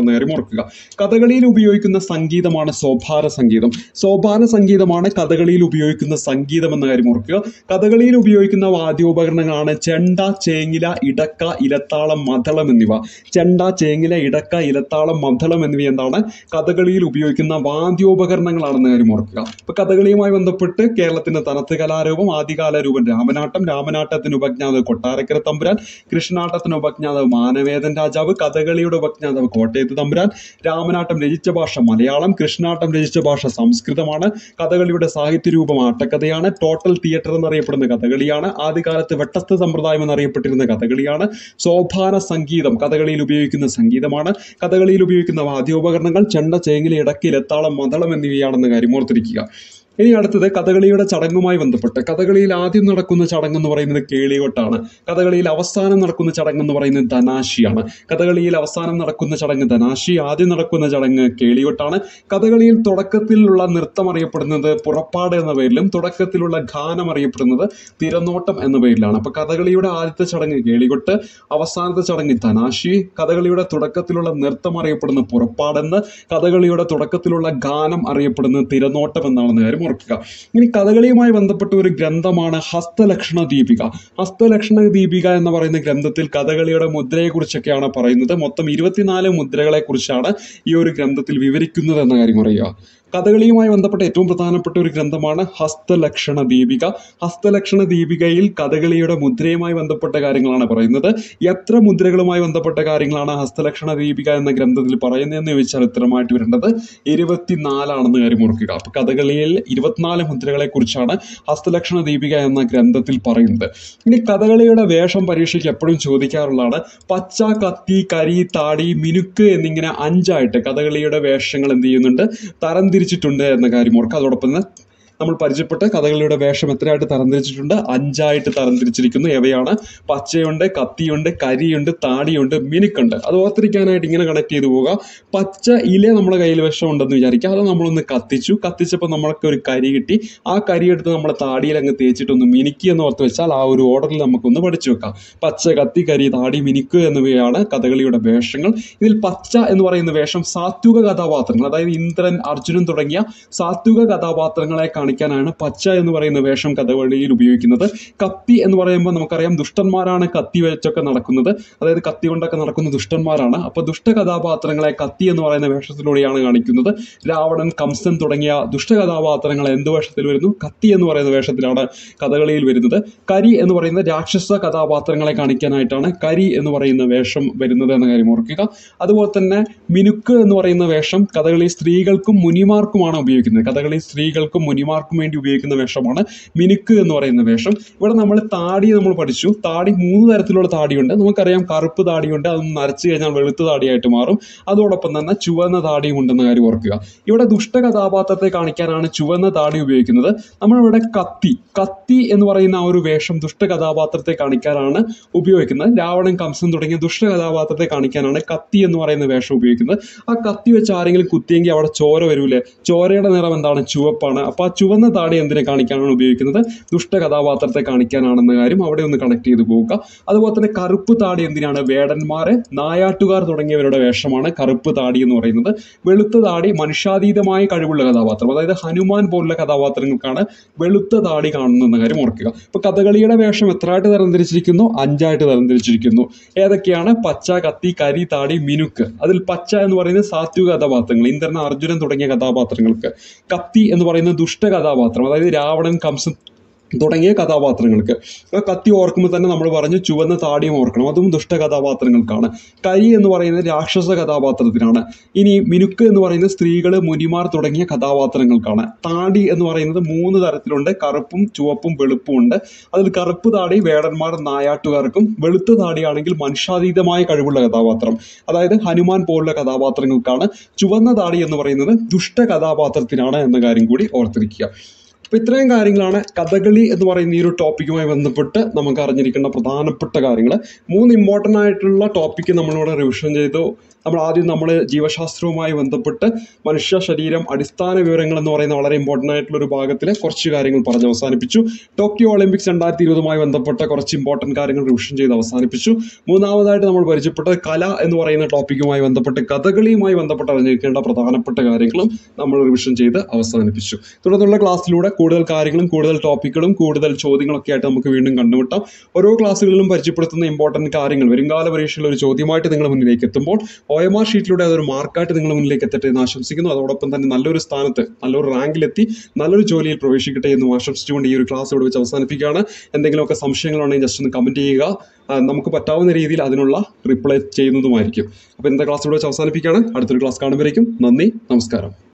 ഓർക്കുക കഥകളിയിൽ ഉപയോഗിക്കുന്ന സംഗീതമാണ് സോപാന സംഗീതം സോപാന സംഗീതമാണ് കഥകളിയിൽ ഉപയോഗിക്കുന്ന സംഗീതം എന്ന കാര്യം ഓർക്കുക കഥകളിയിൽ ഉപയോഗിക്കുന്ന വാദ്യോപകരണങ്ങളാണ് ചെണ്ട ചേങ്ങില ഇടക്ക ഇലത്താളം മദ്ദളം എന്നിവ ചെണ്ട ചേങ്ങില ഇടക്ക ഇലത്താളം മദ്ദളം എന്നിവ എന്താണ് കഥകളിയിൽ ഉപയോഗിക്കുന്ന വാദ്യോപകരണങ്ങളാണെന്ന കാര്യം ഓർക്കുക ഇപ്പൊ കഥകളിയുമായി ബന്ധപ്പെട്ട് കേരളത്തിന്റെ തനത്ത് കലാരൂപം ആദ്യകാല രൂപം രാമനാട്ടം രാമനാട്ടത്തിന് ഉപജ്ഞാതാവ് കൊട്ടാരക്കര തമ്പുരാൻ കൃഷ്ണാട്ടത്തിന് ഉപജ്ഞാതാവ് മാനവേദൻ രാജാവ് കഥകളിയുടെ ഉപജ്ഞാതാവ് കോട്ടയത്ത് തമ്പുരാൻ രാമനാട്ടം രചിച്ച ഭാഷ മലയാളം കൃഷ്ണാട്ടം രചിച്ച ഭാഷ സംസ്കൃതമാണ് കഥകളിയുടെ സാഹിത്യ രൂപം ആട്ടക്കഥയാണ് ടോട്ടൽ തിയേറ്റർ എന്നറിയപ്പെടുന്ന കഥകളിയാണ് ആദ്യകാലത്ത് വെട്ടസ്ഥ സമ്പ്രദായം എന്നറിയപ്പെട്ടിരുന്ന കഥകളിയാണ് സോപാന സംഗീതം കഥകളിയിൽ ഉപയോഗിക്കുന്ന സംഗീതമാണ് കഥകളിയിൽ ഉപയോഗിക്കുന്ന വാദ്യോപകരണങ്ങൾ ചെണ്ട ചേങ്ങില ഇടയ്ക്ക് ഇലത്താളം മദളം എന്നിവയാണെന്ന കാര്യം ഓർത്തിരിക്കുക ഇനി അടുത്തത് കഥകളിയുടെ ചടങ്ങുമായി ബന്ധപ്പെട്ട് കഥകളിയിൽ ആദ്യം നടക്കുന്ന ചടങ്ങ് എന്ന് പറയുന്നത് കേളികൊട്ടാണ് കഥകളിയിൽ അവസാനം നടക്കുന്ന ചടങ്ങ് എന്ന് പറയുന്നത് ധനാശിയാണ് കഥകളിയിൽ അവസാനം നടക്കുന്ന ചടങ്ങ് ധനാശി ആദ്യം നടക്കുന്ന ചടങ്ങ് കേളികൊട്ടാണ് കഥകളിയിൽ തുടക്കത്തിലുള്ള നൃത്തം അറിയപ്പെടുന്നത് പുറപ്പാട് എന്ന പേരിലും തുടക്കത്തിലുള്ള ഗാനം അറിയപ്പെടുന്നത് തിരനോട്ടം എന്ന പേരിലാണ് അപ്പൊ കഥകളിയുടെ ആദ്യത്തെ ചടങ്ങ് കേളികൊട്ട് അവസാനത്തെ ചടങ്ങ് ധനാശി കഥകളിയുടെ തുടക്കത്തിലുള്ള നൃത്തം അറിയപ്പെടുന്ന പുറപ്പാടെന്ന് കഥകളിയുടെ തുടക്കത്തിലുള്ള ഗാനം അറിയപ്പെടുന്നത് തിരനോട്ടം എന്നാണെന്ന് കാര്യം ഓർക്കുക ഇനി കഥകളിയുമായി ബന്ധപ്പെട്ട ഒരു ഗ്രന്ഥമാണ് ഹസ്തലക്ഷണ ദീപിക ഹസ്തലക്ഷണ ദീപിക എന്ന് പറയുന്ന ഗ്രന്ഥത്തിൽ കഥകളിയുടെ മുദ്രയെക്കുറിച്ചൊക്കെയാണ് പറയുന്നത് മൊത്തം ഇരുപത്തിനാല് മുദ്രകളെ കുറിച്ചാണ് ഈ ഒരു ഗ്രന്ഥത്തിൽ വിവരിക്കുന്നത് എന്ന കാര്യം അറിയുക കഥകളിയുമായി ബന്ധപ്പെട്ട ഏറ്റവും പ്രധാനപ്പെട്ട ഒരു ഗ്രന്ഥമാണ് ഹസ്തലക്ഷണ ദീപിക ഹസ്തലക്ഷണ ദീപികയിൽ കഥകളിയുടെ മുദ്രയുമായി ബന്ധപ്പെട്ട കാര്യങ്ങളാണ് പറയുന്നത് എത്ര മുദ്രകളുമായി ബന്ധപ്പെട്ട കാര്യങ്ങളാണ് ഹസ്തലക്ഷണ ദീപിക എന്ന ഗ്രന്ഥത്തിൽ പറയുന്നതെന്ന് ചോദിച്ചാൽ ഉത്തരമായിട്ട് വരേണ്ടത് ഇരുപത്തിനാലാണെന്ന് കാര്യം ഓർക്കുക അപ്പൊ കഥകളിയിൽ ഇരുപത്തിനാല് മുദ്രകളെ കുറിച്ചാണ് ഹസ്തലക്ഷണ ദീപിക എന്ന ഗ്രന്ഥത്തിൽ പറയുന്നത് ഇനി കഥകളിയുടെ വേഷം പരീക്ഷയ്ക്ക് എപ്പോഴും ചോദിക്കാറുള്ളതാണ് പച്ച കത്തി കരി താടി മിനുക്ക് എന്നിങ്ങനെ അഞ്ചായിട്ട് കഥകളിയുടെ വേഷങ്ങൾ എന്ത് ചെയ്യുന്നുണ്ട് തരംതിരിച്ചിട്ടുണ്ട് എന്ന കാര്യം ഓർക്കുക അതോടൊപ്പം തന്നെ നമ്മൾ പരിചയപ്പെട്ട കഥകളിയുടെ വേഷം എത്രയായിട്ട് തരംതിരിച്ചിട്ടുണ്ട് അഞ്ചായിട്ട് തരംതിരിച്ചിരിക്കുന്നു എവയാണ് പച്ചയുണ്ട് കത്തിയുണ്ട് കരിയുണ്ട് താടിയുണ്ട് മിനുക്കുണ്ട് അത് ഓർത്തിരിക്കാനായിട്ട് ഇങ്ങനെ കണക്ട് ചെയ്തു പോവുക പച്ച ഇല നമ്മുടെ കയ്യിൽ വിഷം ഉണ്ടെന്ന് വിചാരിക്കുക അത് നമ്മളൊന്ന് കത്തിച്ചു കത്തിച്ചപ്പോൾ നമ്മൾക്ക് ഒരു കരി കിട്ടി ആ കരി എടുത്ത് നമ്മുടെ താടിയിൽ അങ്ങ് തേച്ചിട്ടൊന്ന് മിനുക്കി എന്ന് ഓർത്ത് വെച്ചാൽ ആ ഒരു ഓർഡറിൽ നമുക്കൊന്ന് പഠിച്ചു വെക്കാം പച്ച കത്തി കരി താടി മിനുക്ക് എന്നിവയാണ് കഥകളിയുടെ വേഷങ്ങൾ ഇതിൽ പച്ച എന്ന് പറയുന്ന വേഷം സാത്വിക കഥാപാത്രങ്ങൾ അതായത് ഇന്ദ്രൻ അർജുനൻ തുടങ്ങിയ സാത്വിക കഥാപാത്രങ്ങളെ കാണിക്കാനാണ് പച്ച എന്ന് പറയുന്ന വേഷം കഥകളിയിൽ ഉപയോഗിക്കുന്നത് കത്തി എന്ന് പറയുമ്പോൾ നമുക്കറിയാം ദുഷ്ടന്മാരാണ് കത്തി വെച്ചൊക്കെ നടക്കുന്നത് അതായത് കത്തി കൊണ്ടൊക്കെ നടക്കുന്ന ദുഷ്ടന്മാരാണ് അപ്പോൾ ദുഷ്ട കഥാപാത്രങ്ങളെ കത്തി എന്ന് പറയുന്ന വേഷത്തിലൂടെയാണ് കാണിക്കുന്നത് രാവണൻ കംസൻ തുടങ്ങിയ ദുഷ്ട കഥാപാത്രങ്ങൾ എന്ത് വേഷത്തിൽ വരുന്നു കത്തി എന്ന് പറയുന്ന വേഷത്തിലാണ് കഥകളിയിൽ വരുന്നത് കരി എന്ന് പറയുന്ന രാക്ഷസ കഥാപാത്രങ്ങളെ കാണിക്കാനായിട്ടാണ് കരി എന്ന് പറയുന്ന വേഷം വരുന്നത് എന്ന കാര്യം ഓർക്കുക അതുപോലെ തന്നെ മിനുക്ക് എന്ന് പറയുന്ന വേഷം കഥകളി സ്ത്രീകൾക്കും മുനിമാർക്കുമാണ് ഉപയോഗിക്കുന്നത് കഥകളി സ്ത്രീകൾക്കും മുനിമാർക്കും വേണ്ടി ഉപയോഗിക്കുന്ന വേഷമാണ് മിനുക്ക് എന്ന് പറയുന്ന വേഷം ഇവിടെ നമ്മൾ താടി നമ്മൾ പഠിച്ചു താടി മൂന്ന് തരത്തിലുള്ള താടിയുണ്ട് നമുക്കറിയാം കറുപ്പ് താടിയുണ്ട് അത് നരച്ചു കഴിഞ്ഞാൽ വെളുത്ത താടിയായിട്ട് മാറും അതോടൊപ്പം തന്നെ ചുവന്ന താടിയും ഉണ്ടെന്ന കാര്യം ഓർക്കുക ഇവിടെ ദുഷ്ട കഥാപാത്രത്തെ കാണിക്കാനാണ് ചുവന്ന താടി ഉപയോഗിക്കുന്നത് നമ്മളിവിടെ കത്തി കത്തി എന്ന് പറയുന്ന ആ ഒരു വേഷം ദുഷ്ട കഥാപാത്രത്തെ കാണിക്കാനാണ് ഉപയോഗിക്കുന്നത് രാവണൻ കംസൻ തുടങ്ങിയ ദുഷ്ട കഥാപാത്രത്തെ കാണിക്കാനാണ് കത്തി എന്ന് പറയുന്ന വേഷം ഉപയോഗിക്കുന്നത് ആ കത്തി വെച്ച് ആരെങ്കിലും കുത്തിയെങ്കിൽ അവിടെ ചോര വരൂലേ ചോരയുടെ നിറം എന്താണ് ചുവപ്പാണ് അപ്പോൾ ആ ചുവന്ന താടി എന്തിനെ കാണിക്കാനാണ് ഉപയോഗിക്കുന്നത് ദുഷ്ട കഥാപാത്രത്തെ കാണിക്കാനാണെന്ന കാര്യം അവിടെ ഒന്ന് കണക്ട് ചെയ്ത് പോവുക അതുപോലെ തന്നെ കറുപ്പ് താടി എന്തിനാണ് വേടന്മാര് നായാട്ടുകാർ തുടങ്ങിയവരുടെ വേഷമാണ് കറുപ്പ് താടി എന്ന് പറയുന്നത് വെളുത്ത താടി മനുഷ്യാതീതമായ കഴിവുള്ള കഥാപാത്രം അതായത് ഹനുമാൻ പോലുള്ള കഥാപാത്രങ്ങൾക്കാണ് വെളുത്ത താടി കാണുന്നെന്ന കാര്യം ഓർക്കുക ഇപ്പൊ കഥകളിയുടെ വേഷം എത്രയായിട്ട് തരംതിരിച്ചിരിക്കുന്നു അഞ്ചായിട്ട് തരംതിരിച്ചിരിക്കുന്നു ഏതൊക്കെയാണ് പച്ച കത്തി കരി താടി മിനുക്ക് അതിൽ പച്ച എന്ന് പറയുന്നത് സാത്വിക കഥാപാത്രങ്ങൾ ഇന്ദ്രൻ അർജുനൻ തുടങ്ങിയ കഥാപാത്രങ്ങൾക്ക് കത്തി എന്ന് പറയുന്ന ദുഷ്ട കഥാപാത്രം അതായത് രാവണൻ കംസൻ തുടങ്ങിയ കഥാപാത്രങ്ങൾക്ക് ആ കത്തി ഓർക്കുമ്പോൾ തന്നെ നമ്മൾ പറഞ്ഞു ചുവന്ന താടിയും ഓർക്കണം അതും ദുഷ്ട കഥാപാത്രങ്ങൾക്കാണ് കരി എന്ന് പറയുന്നത് രാക്ഷസ കഥാപാത്രത്തിനാണ് ഇനി മിനുക്ക് എന്ന് പറയുന്നത് സ്ത്രീകൾ മുനിമാർ തുടങ്ങിയ കഥാപാത്രങ്ങൾക്കാണ് താടി എന്ന് പറയുന്നത് മൂന്ന് തരത്തിലുണ്ട് കറുപ്പും ചുവപ്പും വെളുപ്പും ഉണ്ട് അതിൽ കറുപ്പ് താടി വേടന്മാർ നായാട്ടുകാർക്കും വെളുത്ത താടിയാണെങ്കിൽ മനുഷ്യാതീതമായ കഴിവുള്ള കഥാപാത്രം അതായത് ഹനുമാൻ പോലുള്ള കഥാപാത്രങ്ങൾക്കാണ് ചുവന്ന താടി എന്ന് പറയുന്നത് ദുഷ്ട കഥാപാത്രത്തിനാണ് എന്ന കാര്യം കൂടി ഓർത്തിരിക്കുക അപ്പോൾ ഇത്രയും കാര്യങ്ങളാണ് കഥകളി എന്ന് പറയുന്ന ഈ ഒരു ടോപ്പിക്കുമായി ബന്ധപ്പെട്ട് നമുക്ക് അറിഞ്ഞിരിക്കേണ്ട പ്രധാനപ്പെട്ട കാര്യങ്ങൾ മൂന്ന് ഇമ്പോർട്ടൻ്റ് ആയിട്ടുള്ള ടോപ്പിക്ക് നമ്മളിവിടെ റിവിഷൻ ചെയ്തു നമ്മൾ ആദ്യം നമ്മൾ ജീവശാസ്ത്രവുമായി ബന്ധപ്പെട്ട് മനുഷ്യ ശരീരം അടിസ്ഥാന വിവരങ്ങൾ എന്ന് പറയുന്ന വളരെ ഇമ്പോർട്ടൻ്റ് ആയിട്ടുള്ള ഒരു ഭാഗത്തിൽ കുറച്ച് കാര്യങ്ങൾ പറഞ്ഞ് അവസാനിപ്പിച്ചു ടോക്കിയോ ഒളിമ്പിക്സ് രണ്ടായിരത്തി ഇരുപതുമായി ബന്ധപ്പെട്ട കുറച്ച് ഇമ്പോർട്ടൻ്റ് കാര്യങ്ങൾ റിവിഷൻ ചെയ്ത് അവസാനിപ്പിച്ചു മൂന്നാമതായിട്ട് നമ്മൾ പരിചയപ്പെട്ടത് കല എന്ന് പറയുന്ന ടോപ്പിക്കുമായി ബന്ധപ്പെട്ട് കഥകളിയുമായി ബന്ധപ്പെട്ട് അറിഞ്ഞിരിക്കേണ്ട പ്രധാനപ്പെട്ട കാര്യങ്ങളും നമ്മൾ റിവിഷൻ ചെയ്ത് അവസാനിപ്പിച്ചു തുടർന്നുള്ള ക്ലാസ്സിലൂടെ കൂടുതൽ കാര്യങ്ങളും കൂടുതൽ ടോപ്പിക്കുകളും കൂടുതൽ ചോദ്യങ്ങളൊക്കെ ആയിട്ട് നമുക്ക് വീണ്ടും കണ്ടുമുട്ടാം ഓരോ ക്ലാസ്സുകളിലും പരിചയപ്പെടുത്തുന്ന ഇമ്പോർട്ടൻറ്റ് കാര്യങ്ങൾ വരുംകാല പരീക്ഷയിൽ ഒരു ചോദ്യമായിട്ട് നിങ്ങളുടെ മുന്നിലേക്ക് എത്തുമ്പോൾ ഒ എം ആർ ഷീറ്റിലൂടെ അതൊരു മാർക്കായിട്ട് നിങ്ങളുടെ മുന്നിലേക്ക് എത്തട്ടെ എന്ന് ആശംസിക്കുന്നു അതോടൊപ്പം തന്നെ നല്ലൊരു സ്ഥാനത്ത് നല്ലൊരു റാങ്കിലെത്തി നല്ലൊരു ജോലിയിൽ പ്രവേശിക്കട്ടെ എന്ന് ആശംസിച്ചുകൊണ്ട് ഈ ഒരു ക്ലാസ് ഇവിടെ വെച്ച് അവസാനിപ്പിക്കുകയാണ് എന്തെങ്കിലുമൊക്കെ സംശയങ്ങളുണ്ടെങ്കിൽ ജസ്റ്റ് ഒന്ന് കമൻറ്റ് ചെയ്യുക ആ, നമുക്ക് പറ്റാവുന്ന രീതിയിൽ അതിനുള്ള റിപ്ലൈ ചെയ്യുന്നതുമായിരിക്കും അപ്പോൾ ഇന്നത്തെ ക്ലാസ് ഇവിടെ വെച്ച് അവസാനിപ്പിക്കുകയാണ് അടുത്തൊരു ക്ലാസ് കാണുമ്പോഴേക്കും നന്ദി നമസ്കാരം